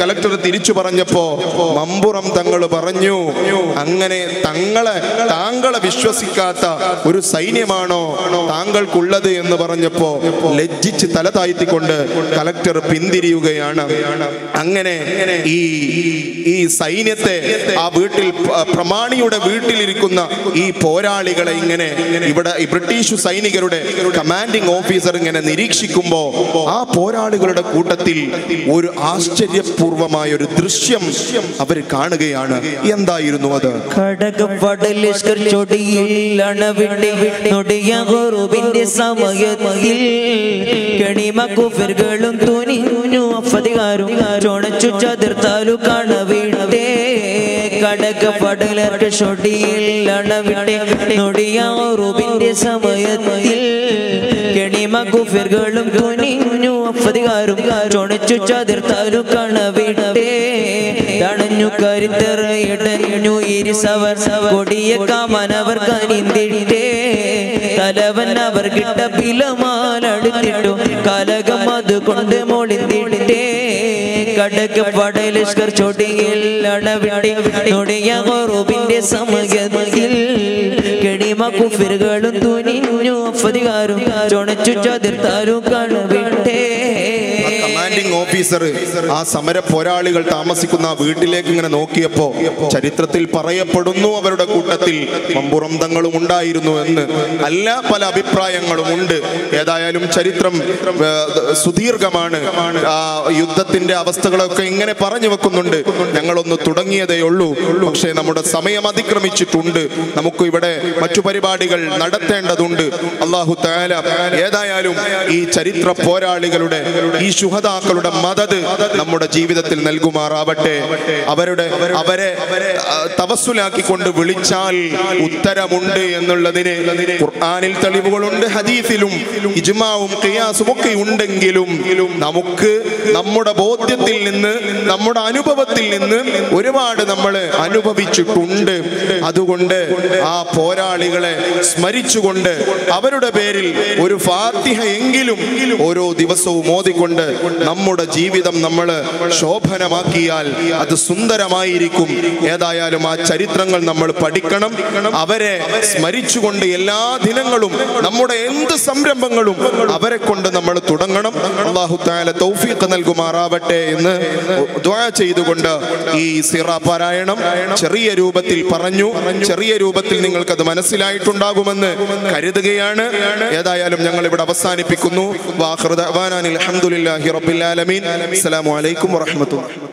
A: കലക്ടർ തിരിച്ചു പറഞ്ഞപ്പോ മമ്പുറം തങ്ങൾ പറഞ്ഞു അങ്ങനെ തങ്ങളെ താങ്കളെ വിശ്വസിക്കാത്ത ഒരു സൈന്യമാണോ താങ്കൾക്കുള്ളത് എന്ന് പറഞ്ഞപ്പോ ലജ്ജിച്ച് തല താഴ്ത്തിക്കൊണ്ട് കലക്ടർ പിന്തിരിയുകയാണ് അങ്ങനെ ഈ ഈ സൈന്യത്തെ ആ വീട്ടിൽ പ- പ്രമാണിയുടെ വീട്ടിലിരിക്കുന്ന ഈ പോരാളികളെ ഇങ്ങനെ ഇവിടെ ഈ ബ്രിട്ടീഷ് സൈനികരുടെ കമാൻഡിംഗ് ഓഫീസർ ഇങ്ങനെ നിരീക്ഷിക്കുമ്പോ ആ പോരാളികളുടെ കൂട്ടത്തിൽ ഒരു ആശ്ചര്യപൂർവമായ ഒരു ദൃശ്യം അവർ കാണുകയാണ് എന്തായിരുന്നു അത്
B: ഘടകപടലിഷ്കർ ചൊടിയിൽ അണവിട്ടി നൊടിയ ഗുരുവിന്റെ സമയത്തിൽ കണിമ കുഫിറുകളും തുനിഞ്ഞു അഫധികാരും ചുണച്ചു ചതിർത്താലു കാണവിട്ടേ കടകപടലർക്ക് ചൊടിയിൽ അണവിട്ടി നൊടിയ ഗുരുവിന്റെ സമയത്തിൽ കണിമ കുഫിറുകളും തുനിഞ്ഞു അഫധികാരും ചുണച്ചു ചതിർത്താലു കാണവിട്ടേ തണഞ്ഞു കരുത്തറയിടഞ്ഞു ഇരുസവർ കൊടിയ കാമനവർ കനിന്തിട്ടേ തലവൻ അവർ കിട്ട പിലമാലടുത്തിട്ടു കലകം അത് കൊണ്ട് മൊളിന്തിട്ടേ കടക പടലഷ്കർ ചൊടിയിൽ അടവിട്ടി നൊടിയ ഗോറുബിന്റെ സമയത്തിൽ കെടിമ കുഫിറുകളും തുനിഞ്ഞു അഫധികാരും ചുണച്ചു ചതിർത്താലും കണവിട്ടേ
A: ആ കമാൻഡിംഗ് ഓഫീസർ ആ സമര പോരാളികൾ താമസിക്കുന്ന ആ വീട്ടിലേക്ക് ഇങ്ങനെ നോക്കിയപ്പോ ചരിത്രത്തിൽ പറയപ്പെടുന്നു അവരുടെ കൂട്ടത്തിൽ മമ്പുറം തങ്ങളും ഉണ്ടായിരുന്നു എന്ന് അല്ല പല അഭിപ്രായങ്ങളും ഉണ്ട് ഏതായാലും ചരിത്രം ഏ, സുദീർഘമാണ് ആ യുദ്ധത്തിന്റെ അവസ്ഥകളൊക്കെ ഇങ്ങനെ പറഞ്ഞു വെക്കുന്നുണ്ട് ഞങ്ങളൊന്ന് തുടങ്ങിയതേ ഉള്ളൂ പക്ഷേ നമ്മുടെ സമയം അതിക്രമിച്ചിട്ടുണ്ട് നമുക്ക് ഇവിടെ മറ്റു പരിപാടികൾ നടത്തേണ്ടതുണ്ട് അള്ളാഹു താല ഏതായാലും ഈ ചരിത്ര പോരാളികളുടെ ഈ ശുഹതാക്കളുടെ മദത് നമ്മുടെ ജീവിതത്തിൽ നൽകുമാറാവട്ടെ അവരുടെ അവരെ ആ, തവസ്സുലാക്കിക്കൊണ്ട് വിളിച്ചാൽ ഉത്തരമുണ്ട് എന്നുള്ളതിന് ഖുർആനിൽ തെളിവുകളുണ്ട് ഹദീസിലും ഇജ്മാവും ഖിയാസും ഒക്കെ ഉണ്ടെങ്കിലും നമുക്ക് നമ്മുടെ ബോധ്യത്തിൽ നിന്ന് നമ്മുടെ അനുഭവത്തിൽ നിന്ന് ഒരുപാട് നമ്മൾ അനുഭവിച്ചിട്ടുണ്ട് അതുകൊണ്ട് ആ പോരാളികളെ സ്മരിച്ചുകൊണ്ട് അവരുടെ പേരിൽ ഒരു ഫാത്തിഹ എങ്കിലും ഓരോ ദിവസവും ഓതിക്കൊണ്ട് നമ്മുടെ ജീവിതം നമ്മൾ ശോഭനമാക്കിയാൽ അത് സുന്ദരമായിരിക്കും ഏതായാലും ആ ചരിത്രങ്ങൾ നമ്മൾ പഠിക്കണം അവരെ സ്മരിച്ചുകൊണ്ട് എല്ലാ ദിനങ്ങളും നമ്മുടെ എന്ത് സംരംഭങ്ങളും അവരെ കൊണ്ട് നമ്മൾ തുടങ്ങണം അള്ളാഹു താല തൗഫീഖ് നൽകുമാറാവട്ടെ എന്ന് ദ്വാ ചെയ്തുകൊണ്ട് ഈ സിറ പാരായണം ചെറിയ രൂപത്തിൽ പറഞ്ഞു ചെറിയ രൂപത്തിൽ നിങ്ങൾക്കത് മനസ്സിലായിട്ടുണ്ടാകുമെന്ന് കരുതുകയാണ് ഏതായാലും ഞങ്ങൾ ഇവിടെ അവസാനിപ്പിക്കുന്നു വാഹൃദ അലഹമുല്ലാഹി റബ്ബിൽ ആലമീൻ അസ്സലാമു അലൈക്കും വറഹ്മത്തുള്ളാഹി